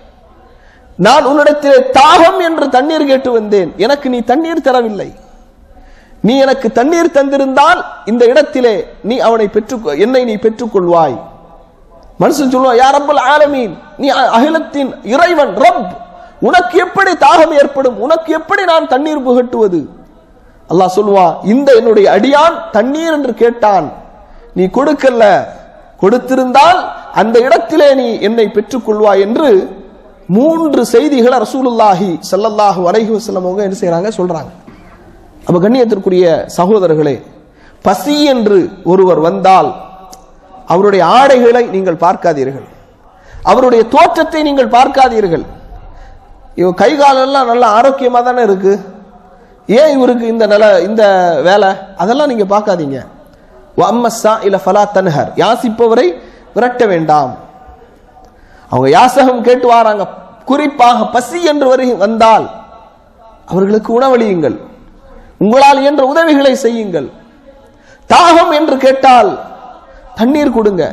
Speaker 2: நான் உன்னிடத்திலே தாகம் என்று தண்ணீர் கேட்டு வந்தேன் எனக்கு நீ தண்ணீர் தரவில்லை நீ எனக்கு தண்ணீர் தந்திருந்தால் இந்த இடத்திலே நீ அவனை பெற்று என்னை நீ பெற்றுக்கொள்வாய் மனுஷன் சொல்லுவான் யா ரப்பல் ஆலமீன் நீ அகிலத்தின் இறைவன் ரப் உனக்கு எப்படி தாகம் ஏற்படும் உனக்கு எப்படி நான் தண்ணீர் புகட்டுவது அல்லாஹ் சொல்லுவா இந்த என்னுடைய அடியான் தண்ணீர் என்று கேட்டான் நீ கொடுக்கல கொடுத்திருந்தால் அந்த இடத்திலே நீ என்னை பெற்றுக்கொள்வாய் என்று மூன்று செய்திகளை ரசூலுல்லாஹி ஸல்லல்லாஹு அலைஹி வஸல்லம் அவங்க என்ன செய்றாங்க சொல்றாங்க அப்ப கண்ணியத்திற்குரிய சகோதரர்களே பசி என்று ஒருவர் வந்தால் அவருடைய ஆடைகளை நீங்கள் பார்க்காதீர்கள் அவருடைய தோற்றத்தை நீங்கள் பார்க்காதீர்கள் இவ கை காலெல்லாம் நல்ல ஆரோக்கியமா தானே இருக்கு ஏன் இவருக்கு இந்த நில இந்த வேலை அதெல்லாம் நீங்க பார்க்காதீங்க அம்மஸ்ஸா இல்ல ஃபலா தன்ஹர் யாசிப்பவரை விரட்ட வேண்டாம் அவங்க யாசகம் கேட்டு வராங்க குறிப்பாக பசி என்று வரு வந்தால் அவர்களுக்கு உணவளியுங்கள் உங்களால் இயன்ற உதவிகளை செய்யுங்கள் தாகம் என்று கேட்டால் தண்ணீர் கொடுங்க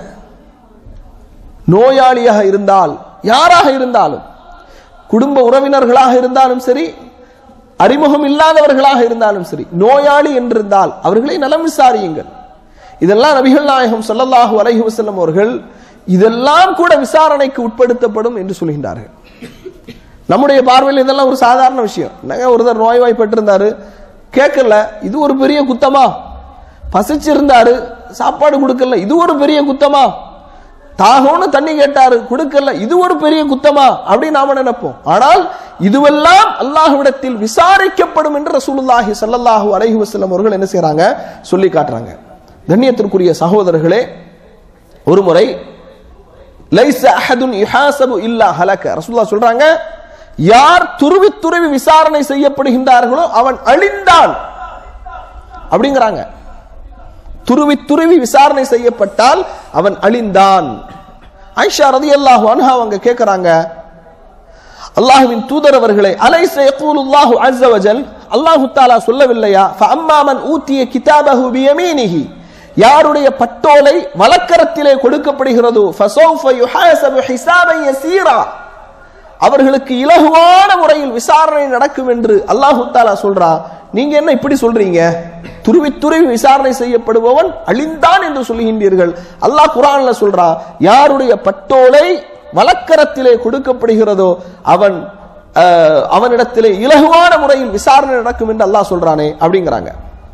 Speaker 2: நோயாளியாக இருந்தால் யாராக இருந்தாலும் குடும்ப உறவினர்களாக இருந்தாலும் சரி அறிமுகம் இல்லாதவர்களாக இருந்தாலும் சரி நோயாளி என்றிருந்தால் அவர்களை நலம் விசாரியுங்கள் இதெல்லாம் நபிகள் நாயகம் சொல்லல்லாஹு அலைஹி வஸல்லம் அவர்கள் இதெல்லாம் கூட விசாரணைக்கு உட்படுத்தப்படும் என்று சொல்கின்றார்கள் நம்முடைய பார்வையில் இதெல்லாம் ஒரு சாதாரண விஷயம் என்னங்க ஒருத்தர் நோய்வாய்ப்பட்டிருந்தாரு கேட்கல இது ஒரு பெரிய குத்தமா பசிச்சிருந்தாரு சாப்பாடு கொடுக்கல இது ஒரு பெரிய குத்தமா தாகம்னு தண்ணி கேட்டாரு கொடுக்கல இது ஒரு பெரிய குத்தமா அப்படின்னு நாம நினைப்போம் ஆனால் இதுவெல்லாம் அல்லாஹ்விடத்தில் விசாரிக்கப்படும் என்று ரசூலுல்லாஹி ஸல்லல்லாஹு அலைஹி வஸல்லம் அவர்கள் என்ன செய்றாங்க சொல்லி காட்டுறாங்க கண்ணியத்திற்குரிய சகோதரர்களே ஒரு முறை லைஸ அஹதுன் யுஹாசபு இல்லா ஹலக ரசூலுல்லாஹ் சொல்றாங்க யார் துருவி துருவி விசாரணை செய்யப்படுகின்றார்களோ அவன் அழிந்தான் அப்படிங்கிறாங்க துருவி துருவி விசாரணை செய்யப்பட்டால் அவன் அழிந்தான் ஐஷா ரதி அல்லாஹு அன்ஹா அவங்க கேட்கிறாங்க அல்லாஹுவின் தூதர் அவர்களே அலைச யகூலுல்லாஹு அஸ்ஸ வஜல் அல்லாஹு தாலா சொல்லவில்லையா ஃபஅம்மாமன் ஊத்திய கிதாபஹு பியமீனிஹி யாருடைய பட்டோலை வலக்கரத்திலே கொடுக்கப்படுகிறதோ ஃபஸௌஃப யுஹாஸபு ஹிசாபன் யஸீரா அவர்களுக்கு இலகுவான முறையில் விசாரணை நடக்கும் என்று அல்லாஹு தாலா சொல்றா நீங்க என்ன இப்படி சொல்றீங்க துருவி துருவி விசாரணை செய்யப்படுபவன் அழிந்தான் என்று சொல்லுகின்றீர்கள் அல்லாஹ் குரான்ல சொல்றா யாருடைய பட்டோலை வலக்கரத்திலே கொடுக்கப்படுகிறதோ அவன் அஹ், அவனிடத்திலே இலகுவான முறையில் விசாரணை நடக்கும் என்று அல்லாஹ் சொல்றானே அப்படிங்கிறாங்க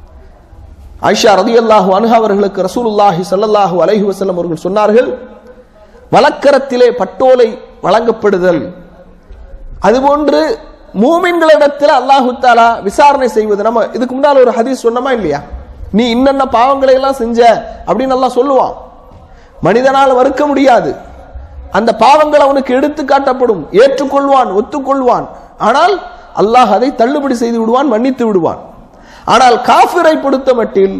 Speaker 2: ஆயிஷா ரதியல்லாஹு அன்ஹா அவர்களுக்கு ரசூலுல்லாஹி ஸல்லல்லாஹு அலைஹி வஸல்லம் அவர்கள் சொன்னார்கள் வலக்கரத்திலே பட்டோலை வழங்கப்படுதல் அதுபோன்று மூமின்களிடத்தில் அல்லாஹு தாலா விசாரணை செய்வது நம்ம இதுக்கு முன்னால் ஒரு ஹதீஸ் சொன்னமா இல்லையா நீ இன்னென்ன பாவங்களை எல்லாம் செஞ்ச அப்படின்னு அல்லாஹ் சொல்லுவான் மனிதனால் மறுக்க முடியாது அந்த பாவங்கள் அவனுக்கு எடுத்து காட்டப்படும் ஏற்றுக்கொள்வான் ஒத்துக்கொள்வான் ஆனால் அல்லாஹ் அதை தள்ளுபடி செய்து விடுவான் மன்னித்து விடுவான் ஆனால் காஃபிரை பொறுத்த மட்டில்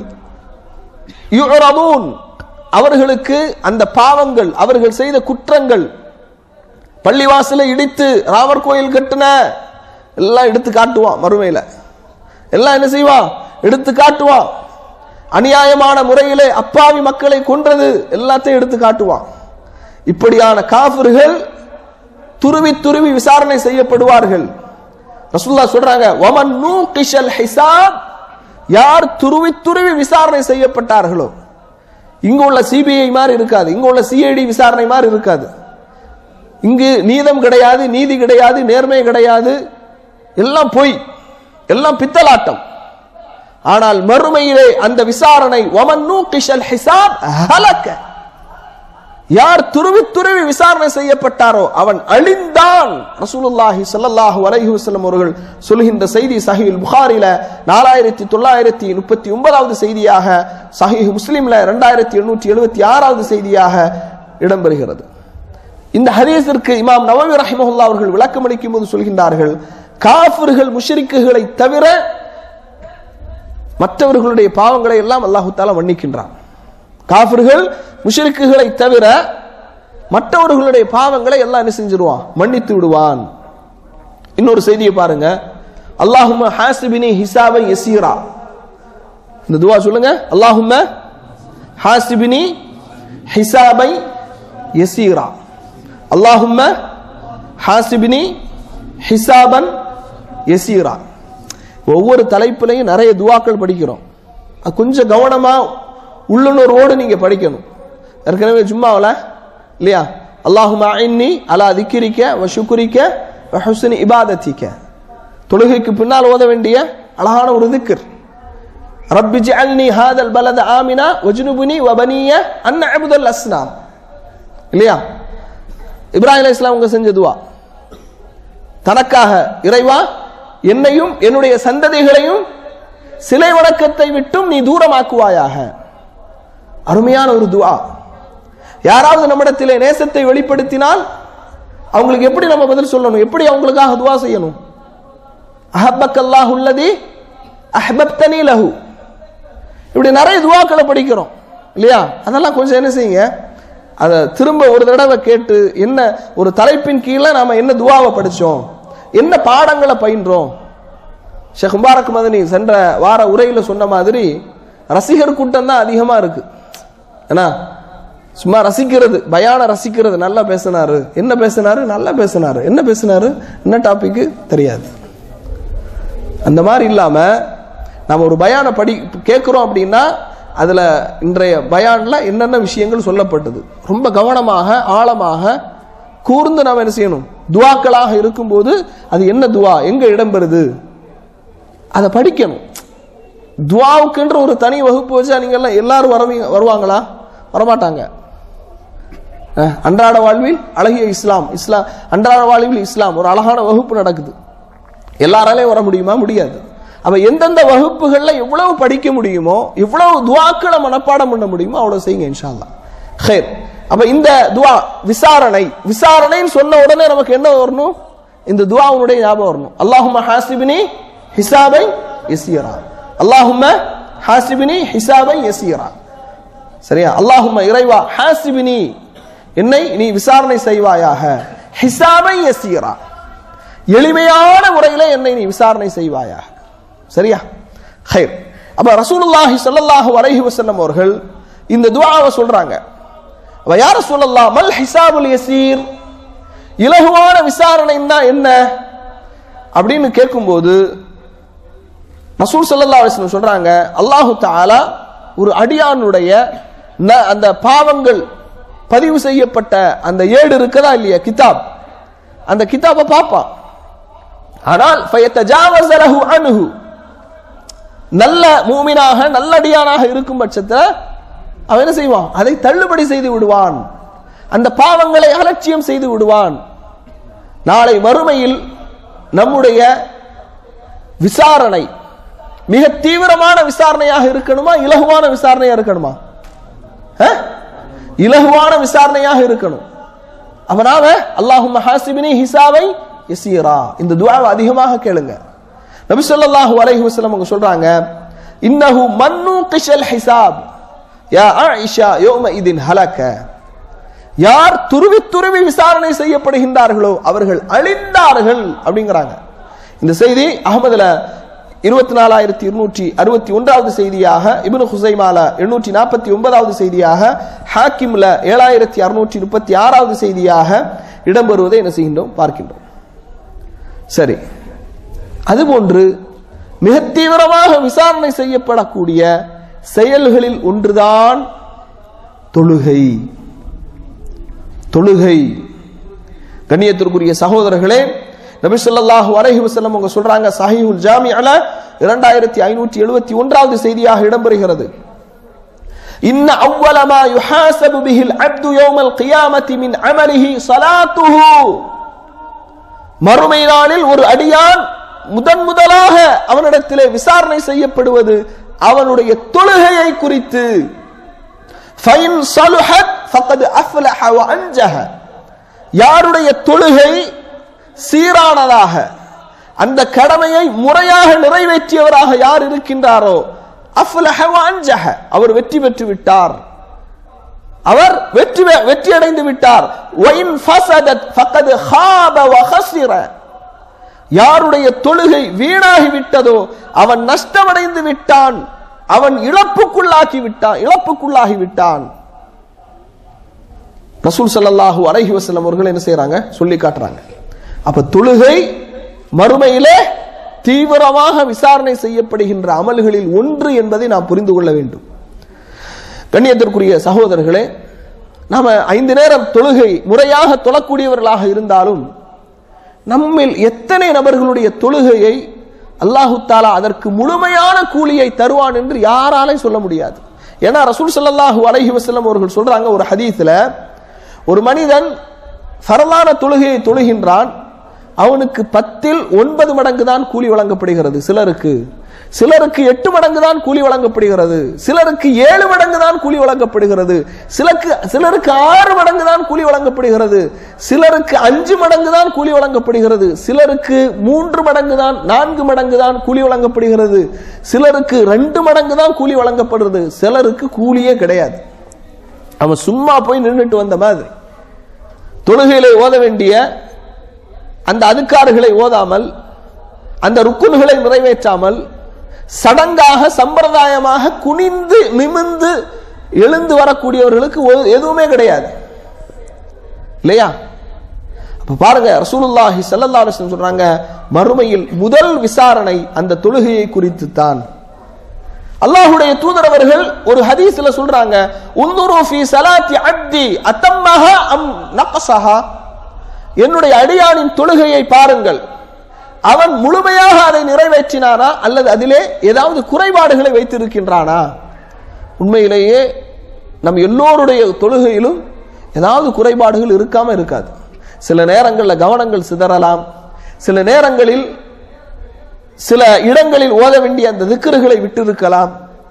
Speaker 2: யுரதூன் அவர்களுக்கு அந்த பாவங்கள் அவர்கள் செய்த குற்றங்கள் பள்ளிவாசலை இடித்து ராமர் கோயில் கட்டுன எல்லாம் எடுத்து காட்டுவான் மறுமையில எல்லாம் என்ன செய்வான் எடுத்து காட்டுவான் அநியாயமான முறையிலே அப்பாவி மக்களை கொன்றது எல்லாத்தையும் எடுத்து காட்டுவான் இப்படியான காஃபிர்கள் துருவி துருவி விசாரணை செய்யப்படுவார்கள் ரசூல்லா சொல்றாங்க ஒமன் நூகிஷல் ஹிசாப் யார் துருவி துருவி விசாரணை செய்யப்பட்டார்களோ இங்க உள்ள சிபிஐ மாதிரி இருக்காது இங்க உள்ள சிஐடி விசாரணை மாதிரி இருக்காது இங்கு நீதம் கிடையாது நீதி கிடையாது நேர்மை கிடையாது எல்லாம் பொய் எல்லாம் பித்தலாட்டம் ஆனால் மறுமையிலே அந்த விசாரணை ஒமன் நூகிஷல் ஹிசாப் ஹலக்க யார் துருவி துருவி விசாரணை செய்யப்பட்டாரோ அவன் அழிந்தான் ரசூலுல்லாஹி ஸல்லல்லாஹு அலைஹி வஸல்லம் அவர்கள் சொல்கின்ற செய்தி சஹீஹ் புகாரில நாலாயிரத்தி தொள்ளாயிரத்தி முப்பத்தி ஒன்பதாவது செய்தியாக சஹீஹ் முஸ்லிம்ல ரெண்டாயிரத்தி எண்ணூற்றி எழுபத்தி ஆறாவது செய்தியாக இடம்பெறுகிறது இந்த ஹதீஸிற்கு இமாம் நவவி ரஹிமஹுல்லா அவர்கள் விளக்கம் அளிக்கும் போது சொல்கின்றார்கள் காஃபிர்கள் முஷ்ரிக்குகளை தவிர மற்றவர்களுடைய பாவங்களை எல்லாம் அல்லாஹு தாலா மன்னிக்கின்றான் காஃபிர்கள் முஷ்ரிக்குகளை தவிர மற்றவர்களுடைய பாவங்களை எல்லாம் என்ன செஞ்சிருவான் மன்னித்து விடுவான் இன்னொரு செய்தியை பாருங்க அல்லாஹும்ம ஹாசிபினி ஹிசாபை யசீரா இந்த துவா சொல்லுங்க அல்லாஹும்ம ஹாசிபினி ஹிசாபை யசீரா அல்லாஹும்ம ஹாசிபினி ஹிசாபன் யசீரா ஒவ்வொரு தலைப்பிலையும் நிறைய துவாக்கள் படிக்கிறோம் அது கொஞ்சம் கவனமா உள்ளுணர்வோடு நீங்க படிக்கணும் ஏற்கனவே ஜும்மாவில் இல்லையா அல்லாஹுமா இன்னி அலா திக்கிரிக்க வ சுக்குரிக்க வ ஹுஸ்னி இபாதத்திக்க தொழுகைக்கு பின்னால் ஓத வேண்டிய அழகான ஒரு திக்கர் ரப்பி ஜஅல்னி ஹாதல் பலத ஆமினா வஜ்னுபுனி வபனிய அன்ன அபுதல் அஸ்னாம் இல்லையா இப்ராஹிம் அலைஹிஸ் ஸலாம் அவங்க செஞ்ச துவா தனக்காக இறைவா என்னையும் என்னுடைய சந்ததிகளையும் சிலை வணக்கத்தை விட்டும் நீ தூரமாக்குவாயாக அருமையான ஒரு துவா யாராவது நம்மிடத்திலே நேசத்தை வெளிப்படுத்தினால் அவங்களுக்கு எப்படி நம்ம பதில் சொல்லணும் எப்படி அவங்களுக்காக துவா செய்யணும் அஹப்பக் அல்லாஹ் உள்ளதி அஹ்பப்தனி லஹு இப்படி நிறைய துவாக்களை படிக்கிறோம் இல்லையா அதெல்லாம் கொஞ்சம் என்ன செய்யுங்க அதை திரும்ப ஒரு தடவை கேட்டு என்ன ஒரு தலைப்பின் கீழே நாம என்ன துவாவை படிச்சோம் என்ன பாடங்களை பயின்றோம் ஷேக் முபாரக் மதனி சென்ற வார உரையில சொன்ன மாதிரி ரசிகர் கூட்டம் தான் அதிகமா இருக்கு ஏன்னா சும்மா ரசிக்கிறது பயான ரசிக்கிறது நல்லா பேசினாரு என்ன பேசினாரு நல்லா பேசினாரு என்ன பேசினாரு என்ன டாபிக் தெரியாது அந்த மாதிரி இல்லாம நம்ம ஒரு பயான படி கேட்கிறோம் அப்படின்னா அதுல இன்றைய பயான்ல என்னென்ன விஷயங்கள் சொல்லப்பட்டது ரொம்ப கவனமாக ஆழமாக கூர்ந்து நாம் என்ன செய்யணும் துவாக்களாக இருக்கும்போது அது என்ன துவா எங்க இடம்பெறுது அதை படிக்கணும் துவாவுக்குன்ற ஒரு தனி வகுப்பு வச்சா நீங்க எல்லாம் எல்லாரும் வரவீங்க வருவாங்களா வரமாட்டாங்க அஹ், அன்றாட வாழ்வில் அழகிய இஸ்லாம் இஸ்லாம் அன்றாட வாழ்வில் இஸ்லாம் ஒரு அழகான வகுப்பு நடக்குது எல்லாராலையும் வர முடியுமா முடியாது அப்ப எந்தெந்த வகுப்புகள்ல எவ்வளவு படிக்க முடியுமோ எவ்வளவு துவாக்களை மனப்பாடம் பண்ண முடியுமோ அவ்வளவு செய்யுங்க இன்ஷா அல்லாஹ் ஹேர் அப்ப இந்த துவா விசாரணை விசாரணைன்னு சொன்ன உடனே நமக்கு என்ன வரணும் இந்த துவாவுடைய ஞாபகம் வரணும் அல்லாஹும்ம ஹாசிபினி ஹிசாபை யசீரா அல்லாஹும்ம ஹாசிபினி ஹிசாபை யசீரா சரியா அல்லாஹும்ம இறைவா ஹாசிபினி என்னை நீ விசாரணை செய்வாயாக ஹிசாபை யசீரா எளிமையான முறையில என்னை நீ விசாரணை செய்வாயாக சரியா ஹைர் அப்ப ரசூலுல்லாஹி ஸல்லல்லாஹு அலைஹி வஸல்லம் அவர்கள் இந்த துஆவை சொல்றாங்க அப்ப யார சொல்லலாம் மல் ஹிசாபுல் யசீர் இலகுவான விசாரணைன்னா என்ன அப்படின்னு கேட்கும்போது ரசூல் ஸல்லல்லாஹு அலைஹி வஸல்லம் சொல்றாங்க அல்லாஹு தஆலா ஒரு அடியானுடைய ந- அந்த பாவங்கள் பதிவு செய்யப்பட்ட அந்த ஏடு இருக்கதா இல்லையா கிதாப் அந்த கிதாபை பார்ப்பான் ஆனால் ஃபயத்தஜாவஸ லஹு அன்ஹு நல்ல மூமினாக நல்லடியானாக இருக்கும் பட்சத்தில் அவன் என்ன செய்வான் அதை தள்ளுபடி செய்து விடுவான் அந்த பாவங்களை அலட்சியம் செய்து விடுவான் நாளை மறுமையில் நம்முடைய விசாரணை மிக தீவிரமான விசாரணையாக இருக்கணுமா இலகுவான விசாரணையா இருக்கணுமா அஹ்? இலகுவான விசாரணையாக இருக்கணும் அவனாவ அல்லாஹும்ம ஹாசிபினி ஹிசாவை யசீரா இந்த துஆவை அதிகமாக கேளுங்க நபி ஸல்லல்லாஹு அலைஹி வஸல்லம் அவங்க சொல்றாங்க இன்னஹு மன்னு கிஷல் ஹிசாப் யா ஆயிஷா யௌம இதின் ஹலக யார் துருவி துருவி விசாரணை செய்யப்படுகின்றார்களோ அவர்கள் அழிந்தார்கள் அப்படிங்கிறாங்க இந்த செய்தி அகமதுல இருபத்தி நாலாயிரத்தி இருநூற்றி அறுபத்தி ஒன்றாவது செய்தியாக இப்னு ஹுசைமால எண்ணூற்றி நாற்பத்தி ஒன்பதாவது செய்தியாக ஹாக்கிம்ல ஏழாயிரத்தி அறுநூற்றி முப்பத்தி ஆறாவது செய்தியாக இடம்பெறுவதை என்ன செய்கின்றோம் பார்க்கின்றோம் சரி அதுபோன்று மிக தீவிரமாக விசாரணை செய்யப்படக்கூடிய செயல்களில் ஒன்றுதான் தொழுகை தொழுகை கண்ணியத்திற்குரிய சகோதரர்களே நபி ஸல்லல்லாஹு அலைஹி வஸல்லம் அவங்க சொல்றாங்க சஹீஹுல் ஜாமிஅல 2571வது செய்தியாக இடம்பெறுகிறது இன்ன அவ்வல மா யுஹாசபு பிஹில் அப்து யௌமல் கியாமத்தி மின் அமலிஹி ஸலாத்துஹு மறுமை நாளில் ஒரு அடியான் முதன் முதலாக அவனிடத்திலே விசாரணை செய்யப்படுவது அவனுடைய தொழுகையை குறித்து ஃபைன் சலுஹத் ஃபக்கத் அஃப்லஹ வ அன்ஜஹ யாருடைய தொழுகை சீரானதாக அந்த கடமையை முறையாக நிறைவேற்றியவராக யார் இருக்கின்றாரோ அஃப்லஹ வ அன்ஜஹ அவர் வெற்றி பெற்று விட்டார் அவர் வெற்றி வெற்றி அடைந்து விட்டார் ஒயின் ஃபஸதத் ஃபக்கத் ஹாப வ ஹஸிர யாருடைய தொழுகை வீணாகி விட்டதோ அவன் நஷ்டமடைந்து விட்டான் அவன் இழப்புக்குள்ளாக்கி விட்டான் இழப்புக்குள்ளாகி விட்டான் ரசூல் ஸல்லல்லாஹு அலைஹி வஸல்லம் அவர்கள் என்ன செய்றாங்க சொல்லி காட்டுறாங்க அப்ப தொழுகை மறுமையிலே தீவிரமாக விசாரணை செய்யப்படுகின்ற அமல்களில் ஒன்று என்பதை நாம் புரிந்து கொள்ள வேண்டும் கண்ணியத்திற்குரிய சகோதரர்களே நாம ஐந்து நேரம் தொழுகை முறையாக தொழக்கூடியவர்களாக இருந்தாலும் நம்மில் எத்தனை நபர்களுடைய தொழுகையை அல்லாஹு தாலா அதற்கு முழுமையான கூலியை தருவான் என்று யாராலையும் சொல்ல முடியாது ஏன்னா ரசூல் ஸல்லல்லாஹு அலைஹி வஸல்லம் அவர்கள் சொல்றாங்க ஒரு ஹதீஸ்ல ஒரு மனிதன் ஃபரலான தொழுகையை தொழுகின்றான் அவனுக்கு பத்தில் ஒன்பது மடங்கு தான் கூலி வழங்கப்படுகிறது சிலருக்கு சிலருக்கு எட்டு மடங்கு தான் கூலி வழங்கப்படுகிறது சிலருக்கு ஏழு மடங்கு தான் கூலி வழங்கப்படுகிறது சிலருக்கு சிலருக்கு ஆறு மடங்கு தான் கூலி வழங்கப்படுகிறது சிலருக்கு அஞ்சு மடங்கு தான் கூலி வழங்கப்படுகிறது சிலருக்கு மூன்று மடங்கு தான் நான்கு மடங்கு தான் கூலி வழங்கப்படுகிறது சிலருக்கு ரெண்டு மடங்கு தான் கூலி வழங்கப்படுறது சிலருக்கு கூலியே கிடையாது அவன் சும்மா போய் நின்றுட்டு வந்த மாதிரி தொழுகையிலே ஓத வேண்டிய அந்த அதுக்காறுகளை ஓதாமல் அந்த ருக்குன்களை நிறைவேற்றாமல் சடங்காக சம்பிரதாயமாக குனிந்து நிமிந்து எழுந்து வரக்கூடியவர்களுக்கு ஒ- எதுவுமே கிடையாது இல்லையா அப்ப பாருங்க ரசூலுல்லாஹி ஸல்லல்லாஹு அலைஹி வஸல்லம் சொல்றாங்க மறுமையில் முதல் விசாரணை அந்த தொழுகையை குறித்து தான் அல்லாஹ்வுடைய தூதர் அவர்கள் ஒரு ஹதீஸ்ல சொல்றாங்க உந்துரு ஃபீ ஸலாத்தி அப்தி அத்தம்மஹா அம் நக்ஸஹா என்னுடைய அடியானின் தொழுகையை பாருங்கள் அவன் முழுமையாக அதை நிறைவேற்றினானா அல்லது அதிலே ஏதாவது குறைபாடுகளை வைத்திருக்கின்றானா உண்மையிலேயே நம் எல்லோருடைய தொழுகையிலும் ஏதாவது குறைபாடுகள் இருக்காம இருக்காது சில நேரங்களில் கவனங்கள் சிதறலாம் சில நேரங்களில் சில இடங்களில் ஓத வேண்டிய அந்த திக்கர்களை விட்டிருக்கலாம்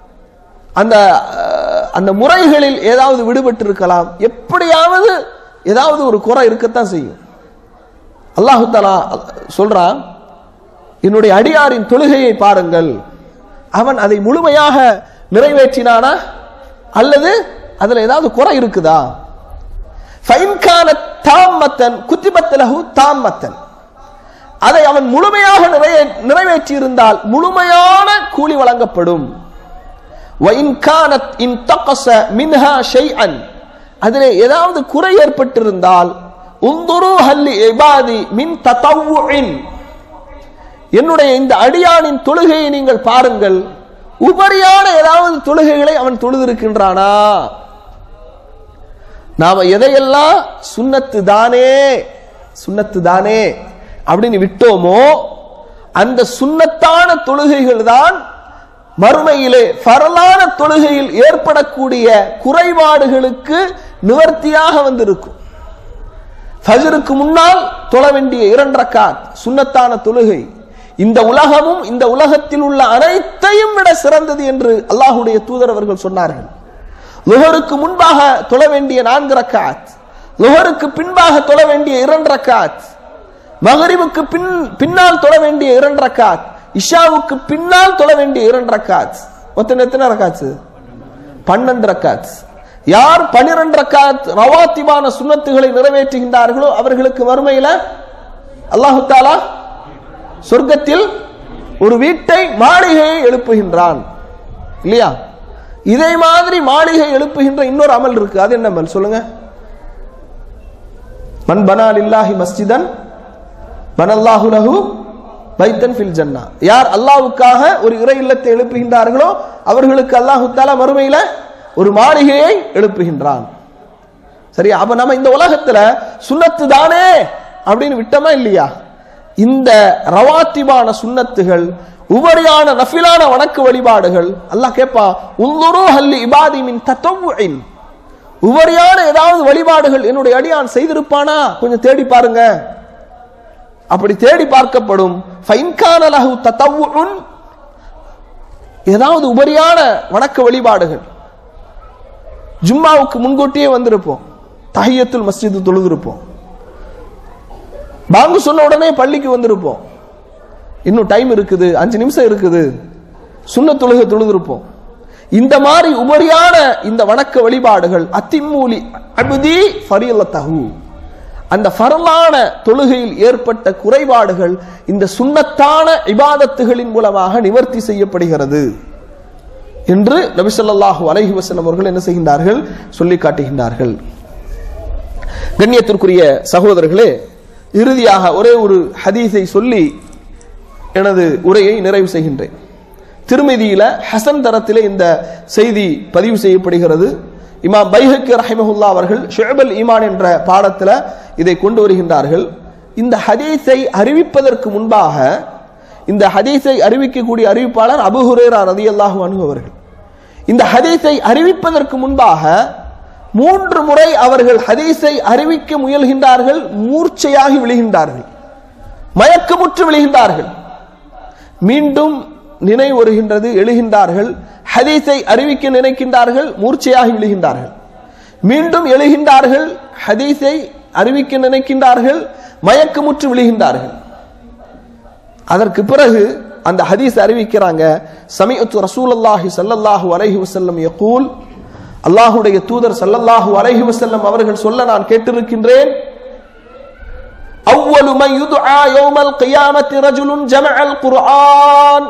Speaker 2: அந்த அஹ், அந்த முறைகளில் ஏதாவது விடுபட்டு இருக்கலாம் எப்படியாவது ஏதாவது ஒரு குறை இருக்கத்தான் செய்யும் அல்லாஹு தஆலா சொல்றான் என்னுடைய அடியாரின் தொழுகையை பாருங்கள் அவன் அதை முழுமையாக நிறைவேற்றினானா அல்லது அதுல ஏதாவது குறை இருக்குதா ஃபைன்கான தாமத்தன் குத்திபத் லஹு தாமத்தன் அதை அவன் முழுமையாக நிறைவே நிறைவேற்றி இருந்தால் முழுமையான கூலி வழங்கப்படும் وَإِنْ كَانَتْ انْتَقَصَ مِنْهَا شَيْئًا அதிலே ஏதாவது குறை ஏற்பட்டிருந்தால் உந்துரு ஹல்லி இபாதி மின் தத்தவுஇன் என்னுடைய இந்த அடியானின் தொழுகையை நீங்கள் பாருங்கள் உபரியான ஏதாவது தொழுகைகளை அவன் தொழுதிருக்கின்றானா நாம எதையெல்லாம் சுன்னத்து தானே சுன்னத்து தானே அப்படின்னு விட்டோமோ அந்த சுன்னத்தான தொழுகைகள் தான் மறுமையிலே பரலான தொழுகையில் ஏற்படக்கூடிய குறைபாடுகளுக்கு நிவர்த்தியாக வந்திருக்கும் ஃபஜருக்கு முன்னால் தொழ வேண்டிய இரண்டு ரக்காத் சுன்னத்தான தொழுகை இந்த உலகமும் இந்த உலகத்தில் உள்ள அனைத்தையும் விட சிறந்தது என்று அல்லாஹுடைய தூதர் அவர்கள் சொன்னார்கள் லுஹருக்கு முன்பாக தொழ வேண்டிய நான்கு ரக்காத் லுஹருக்கு பின்பாக தொழ வேண்டிய இரண்டு ரக்காத் மகரிவுக்கு பின் பின்னால் தொழ வேண்டிய இரண்டு ரக்காத் இஷாவுக்கு பின்னால் தொழ வேண்டிய இரண்டு ரக்காத் மொத்தம் எத்தனை ரக்காத்து பன்னெண்டு ரக்காத் யார் பனிரெண்டு ரக்காத் ரவாத்திபான சுன்னத்துகளை நிறைவேற்றுகின்றார்களோ அவர்களுக்கு மறுமையில அல்லாஹு தாலா சொர்க்கத்தில் ஒரு வீட்டை மாளிகையை எழுப்புகின்றான் இல்லையா இதே மாதிரி மாளிகை எழுப்புகின்ற இன்னொரு அமல் இருக்கு அது என்ன அமல் சொல்லுங்க மன் பனா லில்லாஹி மஸ்ஜிதன் பனல்லாஹு லஹு பைத்தன் ஃபில் ஜன்னா யார் அல்லாஹ்வுக்காக ஒரு இறை இல்லத்தை எழுப்புகின்றார்களோ அவர்களுக்கு அல்லாஹு தாலா மறுமையில ஒரு மாளிகையை எழுப்புகின்றான் சரியா அப்ப நம்ம இந்த உலகத்துல சுன்னத்து தானே அப்படின்னு விட்டோமா இல்லையா இந்த ரவாத்திபான சுன்னத்துகள் உபரியான நஃபிலான வணக்க வழிபாடுகள் அல்லாஹ் கேட்பா உந்துரு ஹல்லி இபாதி மின் தத்தவுஇன் உபரியான ஏதாவது வழிபாடுகள் என்னுடைய அடியான் செய்திருப்பானா கொஞ்சம் தேடி பாருங்க அப்படி தேடி பார்க்கப்படும் ஃபைன்கான லஹு தத்தவுஉன் ஏதாவது உபரியான வணக்க வழிபாடுகள் ஜும்மாவுக்கு முன்கூட்டியே வந்திருப்போம் தஹியத்துல் மஸ்ஜிது தொழுதிருப்போம் பாங்கு சொன்ன உடனே பள்ளிக்கு வந்திருப்போம் இன்னும் டைம் இருக்குது அஞ்சு நிமிஷம் இருக்குது சுண்ண தொழுகை தொழுதிருப்போம் இந்த மாதிரி உபரியான இந்த வணக்க வழிபாடுகள் அத்திமூலி அபுதி ஃபரியல்லத்தஹு அந்த ஃபரலான தொழுகையில் ஏற்பட்ட குறைபாடுகள் இந்த சுன்னத்தான இபாதத்துகளின் மூலமாக நிவர்த்தி செய்யப்படுகிறது என்று நபி ஸல்லல்லாஹு அலைஹி வஸல்லம் அவர்கள் என்ன செய்கின்றார்கள் சொல்லி காட்டுகின்றார்கள் கண்ணியத்திற்குரிய சகோதரர்களே இறுதியாக ஒரே ஒரு ஹதீஸை சொல்லி எனது உரையை நிறைவு செய்கின்றேன் திருமதியில ஹசன் தரத்திலே இந்த செய்தி பதிவு செய்யப்படுகிறது இமாம் பைஹக்கி ரஹிமஹுல்லா அவர்கள் ஷுஅபல் ஈமான் என்ற பாடத்துல இதை கொண்டு வருகின்றார்கள் இந்த ஹதீஸை அறிவிப்பதற்கு முன்பாக இந்த ஹதீஸை அறிவிக்கக்கூடிய அறிவிப்பாளர் அபு ஹுரேரா ரதியல்லாஹு அன்ஹு அவர்கள் இந்த ஹதீஸை அறிவிப்பதற்கு முன்பாக மூன்று முறை அவர்கள் ஹதீஸை அறிவிக்க முயல்கின்றார்கள் மூர்ச்சையாகி விழுகின்றார்கள் மயக்கமுற்று விழுகின்றார்கள் மீண்டும் நினை வருகின்றது எழுகின்றார்கள் ஹதீஸை அறிவிக்க நினைக்கின்றார்கள் மூர்ச்சையாகி விழுகின்றார்கள் மீண்டும் எழுகின்றார்கள் ஹதீஸை அறிவிக்க நினைக்கின்றார்கள் மயக்கமுற்று விழுகின்றார்கள் அதற்கு பிறகு அந்த ஹதீஸ் அறிவிக்கிறாங்க சமீஅத்து ரசூலுல்லாஹி ஸல்லல்லாஹு அலைஹி வஸல்லம் யகூல் அல்லாஹ்வுடைய தூதர் ஸல்லல்லாஹு அலைஹி வஸல்லம் அவர்கள் சொல்ல நான் கேட்டிருக்கின்றேன் அவ்வளு மன் யுதுஆ யௌமல் கியாமத்தி ரஜுலுன் ஜமஅல் குர்ஆன்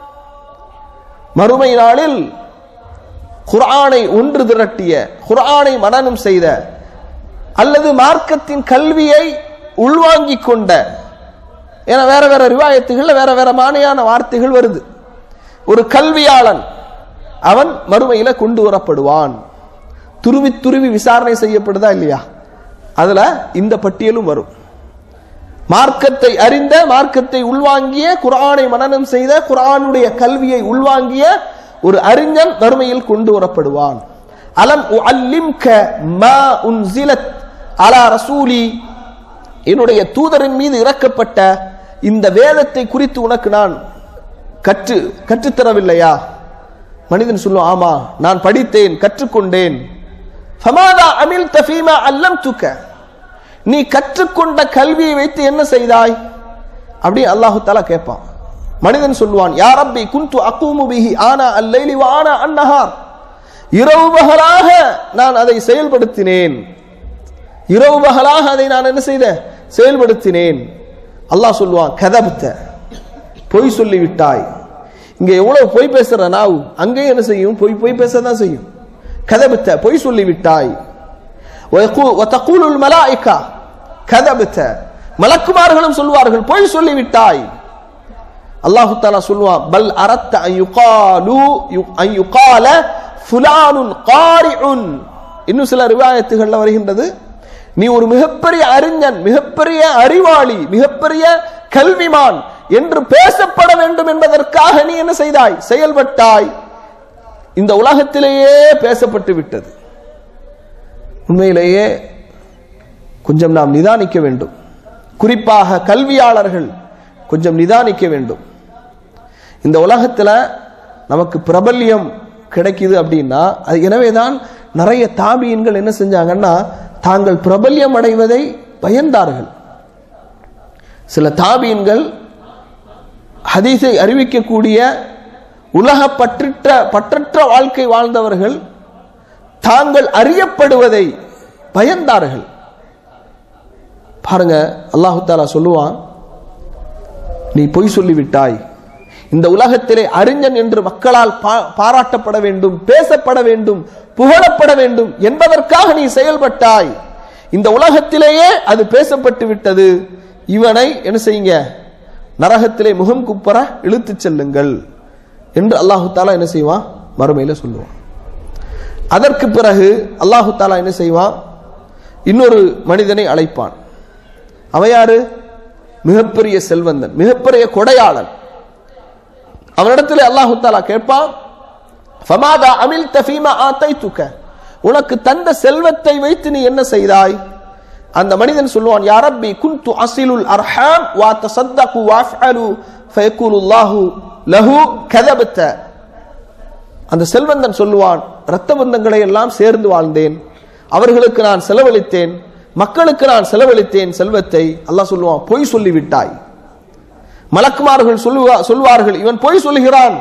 Speaker 2: மறுமை நாளில் குர்ஆனை ஒன்று திரட்டிய குர்ஆனை மனனம் செய்த அல்லது மார்க்கத்தின் கல்வியை உள்வாங்கிக் கொண்ட ஏன்னா வேற வேற ரிவாயத்துகள்ல வேற வேற மானியான வார்த்தைகள் வருது ஒரு கல்வியாளன் அவன் மறுமையில கொண்டு வரப்படுவான் துருவி துருவி விசாரணை செய்யப்படுதா இல்லையா அதுல இந்த பட்டியலும் வரும் மார்க்கத்தை அறிந்த மார்க்கத்தை உள்வாங்கிய குர்ஆனை மனனம் செய்த குர்ஆனுடைய கல்வியை உள்வாங்கிய ஒரு அறிஞன் மறுமையில் கொண்டு வரப்படுவான் அலம் உஅல்லிம்க மா உன்சிலத் அலா ரசூலி என்னுடைய தூதரின் மீது இறக்கப்பட்ட இந்த வேதத்தை குறித்து உனக்கு நான் கற்று கற்றுத்தரவில்லையா மனிதன் சொல்லும் ஆமா நான் படித்தேன் கற்றுக்கொண்டேன் ஃபமாதா அமில் தஃபீமா அல்லம் துக்க நீ கற்றுக்கொண்ட கல்வியை வைத்து என்ன செய்தாய் அப்படி அல்லாஹு தாலா கேட்பான் மனிதன் சொல்லுவான் யா ரப்பி குந்து அக்கூமு பிஹி ஆனா அல்லைலி வ ஆனா அன்னஹார் இரவு பகலாக நான் அதை செயல்படுத்தினேன் இரவு பகலாக அதை நான் என்ன செய்த செயல்படுத்தினேன் அல்லாஹ் சொல்லுவான் கதபத்த பொய் சொல்லி விட்டாய் இங்க எவ்வளவு பொய் பேசுற நாவு அங்கேயும் என்ன செய்யும் பொய் பொய் பேசதான் செய்யும் கதபத்த பொய் சொல்லி விட்டாய் வதகூலுல் மலாயிகா கதபத்த மலக்குமார்களும் சொல்வார்கள் பொய் சொல்லி விட்டாய் அல்லாஹு தாலா சொல்லுவான் பல் அரத்த அயுகாலு அயுகால ஃபுலானுன் காரிஉன் இன்னும் சில ரிவாயத்துகள்ல வருகின்றது நீ ஒரு மிகப்பெரிய அறிஞன் மிகப்பெரிய அறிவாளி மிகப்பெரிய கல்விமான் என்று பேசப்பட வேண்டும் என்பதற்காக நீ என்ன செய்தாய் செயல்பட்டாய் இந்த உலகத்திலேயே பேசப்பட்டு விட்டது உண்மையிலேயே கொஞ்சம் நாம் நிதானிக்க வேண்டும் குறிப்பாக கல்வியாளர்கள் கொஞ்சம் நிதானிக்க வேண்டும் இந்த உலகத்தில் நமக்கு பிரபல்யம் கிடைக்குது அப்படின்னா அது எனவேதான் நிறைய தாபியன்கள் என்ன செஞ்சாங்கன்னா தாங்கள் பிரபல்யம் அடைவதை பயந்தார்கள் சில தாபியன்கள் ஹதீஸை அறிவிக்கக்கூடிய உலக பற்றற்ற பற்றற்ற வாழ்க்கை வாழ்ந்தவர்கள் தாங்கள் அறியப்படுவதை பயந்தார்கள் பாருங்க அல்லாஹு தாலா சொல்லுவான் நீ பொய் சொல்லிவிட்டாய் இந்த உலகத்திலே அறிஞன் என்று மக்களால் பாராட்டப்பட வேண்டும் பேசப்பட வேண்டும் புகழப்பட வேண்டும் என்பதற்காக நீ செயல்பட்டாய் இந்த உலகத்திலேயே அது பேசப்பட்டு விட்டது இவனை என்ன செய்யுங்க நரகத்திலே முகம் குப்பர இழுத்து செல்லுங்கள் என்று அல்லாஹு தாலா என்ன செய்வான் மறுமையில சொல்லுவான் அதற்கு பிறகு அல்லாஹு தாலா என்ன செய்வான் இன்னொரு மனிதனை அழைப்பான் அவன் யாரு மிகப்பெரிய செல்வந்தன் மிகப்பெரிய கொடையாளன் அவனிடத்தில் அல்லாஹு தாலா கேட்பான் ஃபமாதா அமில் தஃபீமா ஆத்தை துக்க உனக்கு தந்த செல்வத்தை வைத்து நீ என்ன செய்தாய் அந்த மனிதன் சொல்லுவான் யா ரப்பி குன்து அசிலுல் அர்ஹாம் வா தசத்தகு வஃஅலு ஃபயகுலுல்லாஹு லஹு கதபத்த அந்த செல்வந்தன் சொல்லுவான் இரத்த பந்தங்களை எல்லாம் சேர்ந்து வாழ்ந்தேன் அவர்களுக்கு நான் செலவழித்தேன் மக்களுக்கு நான் செலவழித்தேன் செல்வத்தை அல்லாஹ் சொல்லுவான் பொய் சொல்லிவிட்டாய் மலக்குமார்கள் சொல்லுவா சொல்வார்கள் இவன் பொய் சொல்லுகிறான்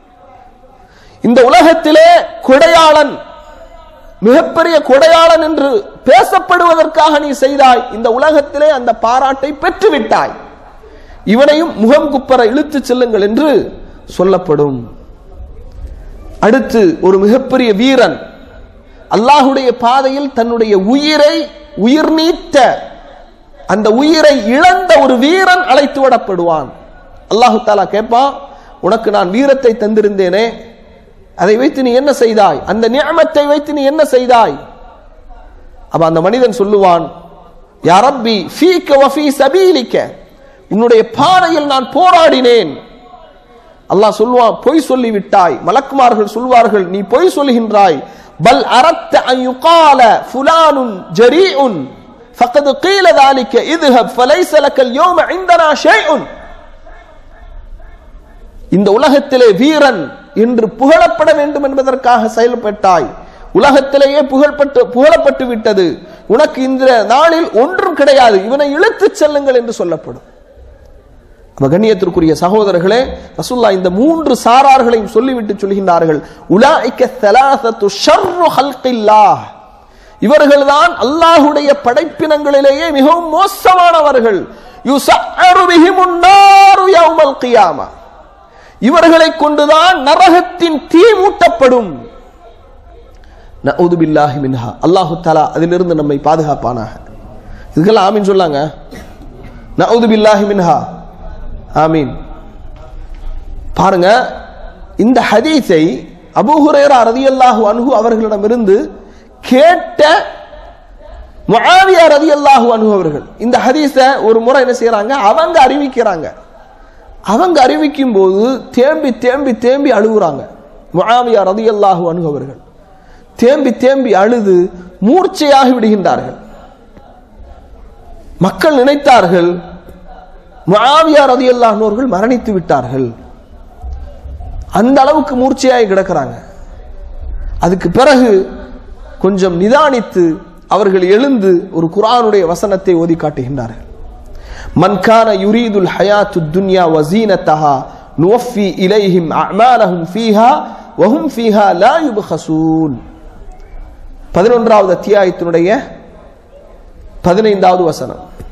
Speaker 2: இந்த உலகத்திலே கொடையாளன் மிகப்பெரிய கொடையாளன் என்று பேசப்படுவதற்காக நீ செய்தாய் இந்த உலகத்திலே அந்த பாராட்டை பெற்றுவிட்டாய் இவனையும் முகம் குப்பர இழுத்து செல்லுங்கள் என்று சொல்லப்படும் அடுத்து ஒரு மிகப்பெரிய வீரன் அல்லாஹுடைய பாதையில் தன்னுடைய உயிரை உயிர் நீத்த அந்த உயிரை இழந்த ஒரு வீரன் அழைத்து விடப்படுவான் அல்லாஹு தாலா கேட்பான் உனக்கு நான் வீரத்தை தந்திருந்தேனே அதை வைத்து நீ என்ன செய்தாய் அந்த நியமத்தை வைத்து நீ என்ன செய்தாய் அப்ப அந்த மனிதன் சொல்லுவான் யாரப்பி ஃபீக்க வஃபீ சபீலிக்க உன்னுடைய பாதையில் நான் போராடினேன் அல்லாஹ் சொல்லுவான் பொய் சொல்லி விட்டாய் மலக்குமார்கள் சொல்வார்கள் நீ பொய் சொல்லுகின்றாய் பல் அரத்த அன் யுகால ஃபுலானுன் ஜரீஉன் ஃபக்கது கீல ذلك اذهب فليس لك اليوم عندنا شيء இந்த உலகத்திலே வீரன் என்று புகழப்பட வேண்டும் என்பதற்காக செயல்பட்டாய் உலகத்திலேயே புகழ்பட்டு புகழப்பட்டு விட்டது உனக்கு இந்த நாளில் ஒன்றும் கிடையாது இவனை இழுத்துச் செல்லுங்கள் என்று சொல்லப்படும் அப்ப கண்ணியத்திற்குரிய சகோதரர்களே ரசூல்லா இந்த மூன்று சாரார்களையும் சொல்லிவிட்டு சொல்கின்றார்கள் உலாய்க்க ஸலாஸத்து ஷர்ரு ஹல்கில்லாஹ் இவர்கள்தான் அல்லாஹுடைய படைப்பினங்களிலேயே மிகவும் மோசமானவர்கள் யுஸஅரு பிஹிமுன் நாரு யௌமல் கியாமா இவர்களை கொண்டுதான் நரகத்தின் தீ மூட்டப்படும் நஊது பில்லாஹி மின்ஹா அல்லாஹு தஆலா அதிலிருந்து நம்மை பாதுகாப்பானாக இதுக்கெல்லாம் ஆமீன் சொல்லாங்க நஊது பில்லாஹி மின்ஹா ஆமீன் பாருங்க இந்த ஹதீஸை அபூ ஹுரைரா ரலியல்லாஹு அன்ஹு அவர்களிடமிருந்து கேட்ட முஆவியா ரலியல்லாஹு அன்ஹு அவர்கள் இந்த ஹதீஸை ஒரு முறை என்ன செய்யறாங்க அவங்க அறிவிக்கிறாங்க அவங்க அறிவிக்கும் போது தேம்பி தேம்பி தேம்பி அழுகுறாங்க முஆவியா ரலியல்லாஹு அன்ஹு அவர்கள் தேம்பி தேம்பி அழுது மூர்ச்சையாகி விடுகின்றார்கள் மக்கள் நினைத்தார்கள் முஆவியா ரலியல்லாஹு அவர்கள் மரணித்து விட்டார்கள் அந்த அளவுக்கு மூர்ச்சையாகி கிடக்கிறாங்க அதுக்கு பிறகு கொஞ்சம் நிதானித்து அவர்கள் எழுந்து ஒரு குர்ஆனுடைய வசனத்தை ஓதி காட்டுகின்றார்கள் மன் கான யுரீதுல் ஹயாத்து துன்யா வசீனத்தஹா நுவஃபி இலைஹிம் அஅமாலஹும் ஃபீஹா வஹும் ஃபீஹா லா யுப்ஹஸூன் பதினொன்றாவது அத்தியாயத்தினுடைய பதினைந்தாவது வசனம்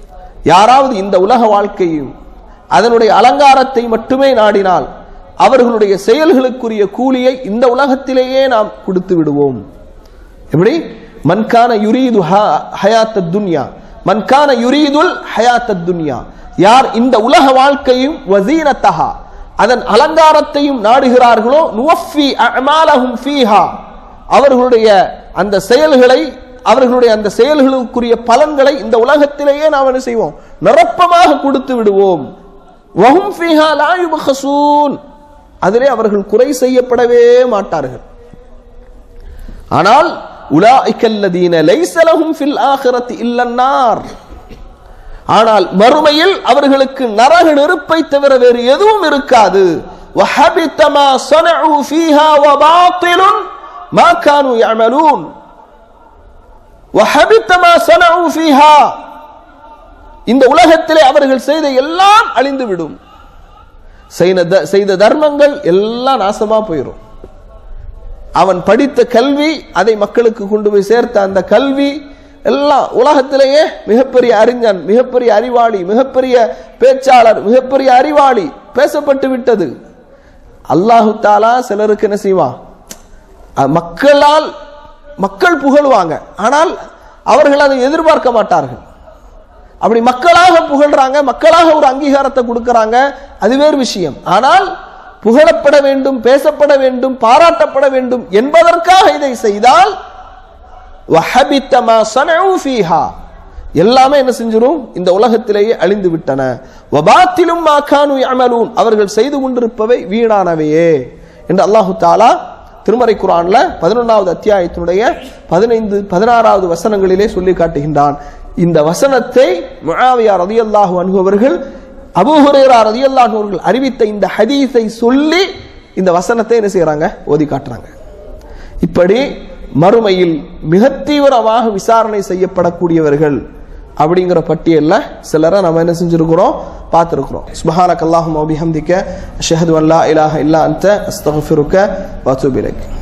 Speaker 2: யாராவது இந்த உலக வாழ்க்கையும் அதனுடைய அலங்காரத்தை மட்டுமே நாடினால் அவர்களுடைய செயல்களுக்குரிய கூலியை இந்த உலகத்திலேயே நாம் கொடுத்து விடுவோம் எப்படி மன்கான யுரீது ஹயாத்த துன்யா மன்கான யுரீதுல் ஹயாத்த துன்யா யார் இந்த உலக வாழ்க்கையும் வசீனத்தஹா அதன் அலங்காரத்தையும் நாடுகிறார்களோ நுவஃபி அமாலஹும் ஃபீஹா அவர்களுடைய அந்த செயல்களை அவர்களுடைய அந்த செயல்களுக்குரிய பலன்களை இந்த உலகத்திலேயே நாம் என்ன செய்வோம் நிரப்பமாக கொடுத்து விடுவோம் வஹும் ஃபீஹா லா யுபஹசூன் அதிலே அவர்கள் குறை செய்யப்படவே மாட்டார்கள் ஆனால் உலாய்க்கல்லதீன லைசலஹும் ஃபில் ஆகிரத் இல்லன்னார் ஆனால் மறுமையில் அவர்களுக்கு நரக நெருப்பை தவிர வேறு எதுவும் இருக்காது وَحَبِطَ مَا صَنَعُوا فِيهَا وَبَاطِلٌ مَا كَانُوا يَعْمَلُونَ وَحَبِطَ مَا صَنَعُوا فِيهَا இந்த உலகத்திலே அவர்கள் செய்த எல்லாம் அழிந்து விடும் செய்த தர்மங்கள் எல்லாம் நாசமா போயிடும் அவன் படித்த கல்வி அதை மக்களுக்கு கொண்டு போய் சேர்த்த அந்த கல்வி எல்லாம் உலகத்திலேயே மிகப்பெரிய அறிஞன் மிகப்பெரிய அறிவாளி மிகப்பெரிய பேச்சாளர் மிகப்பெரிய அறிவாளி பேசப்பட்டு விட்டது அல்லாஹு தாலா சிலருக்கு என்ன செய்வான் மக்களால் மக்கள் புகழ்வாங்க ஆனால் அவர்கள் அதை எதிர்பார்க்க மாட்டார்கள் அப்படி மக்களாக புகழ்றாங்க மக்களாக ஒரு அங்கீகாரத்தை கொடுக்கறாங்க அது வேறு விஷயம் ஆனால் புகழப்பட வேண்டும் பேசப்பட வேண்டும் பாராட்டப்பட வேண்டும் என்பதற்காக இதை செய்தால் எல்லாமே என்ன செஞ்சிடும் இந்த உலகத்திலேயே அழிந்து விட்டன வபாத்திலும் மாக்கானு அமலூன் அவர்கள் செய்து கொண்டிருப்பவை வீணானவையே என்று அல்லாஹு தாலா திருமறை குரான்ல பதினொன்றாவது அத்தியாயத்தினுடைய பதினைந்து பதினாறாவது வசனங்களிலே சொல்லி காட்டுகின்றான் இந்த வசனத்தை முஆவியா ரதியல்லாஹு அன்ஹு அவர்கள் அபூஹுரேரா ரதியல்லாஹு அவர்கள் அறிவித்த இந்த ஹதீஸை சொல்லி இந்த வசனத்தை என்ன செய்யறாங்க ஓதி காட்டுறாங்க இப்படி மறுமையில் மிக தீவிரமாக விசாரணை செய்யப்படக்கூடியவர்கள் அப்படிங்கிற பட்டியல்ல சிலரை நம்ம என்ன செஞ்சிருக்கிறோம் பார்த்துருக்கிறோம் சுபஹானக் அல்லாஹும் அபிஹம்திக்க அஷ்ஹது அல்லா இலாஹ இல்லா அன்த அஸ்தக்ஃபிருக்க வஅத்தூபு இலைக்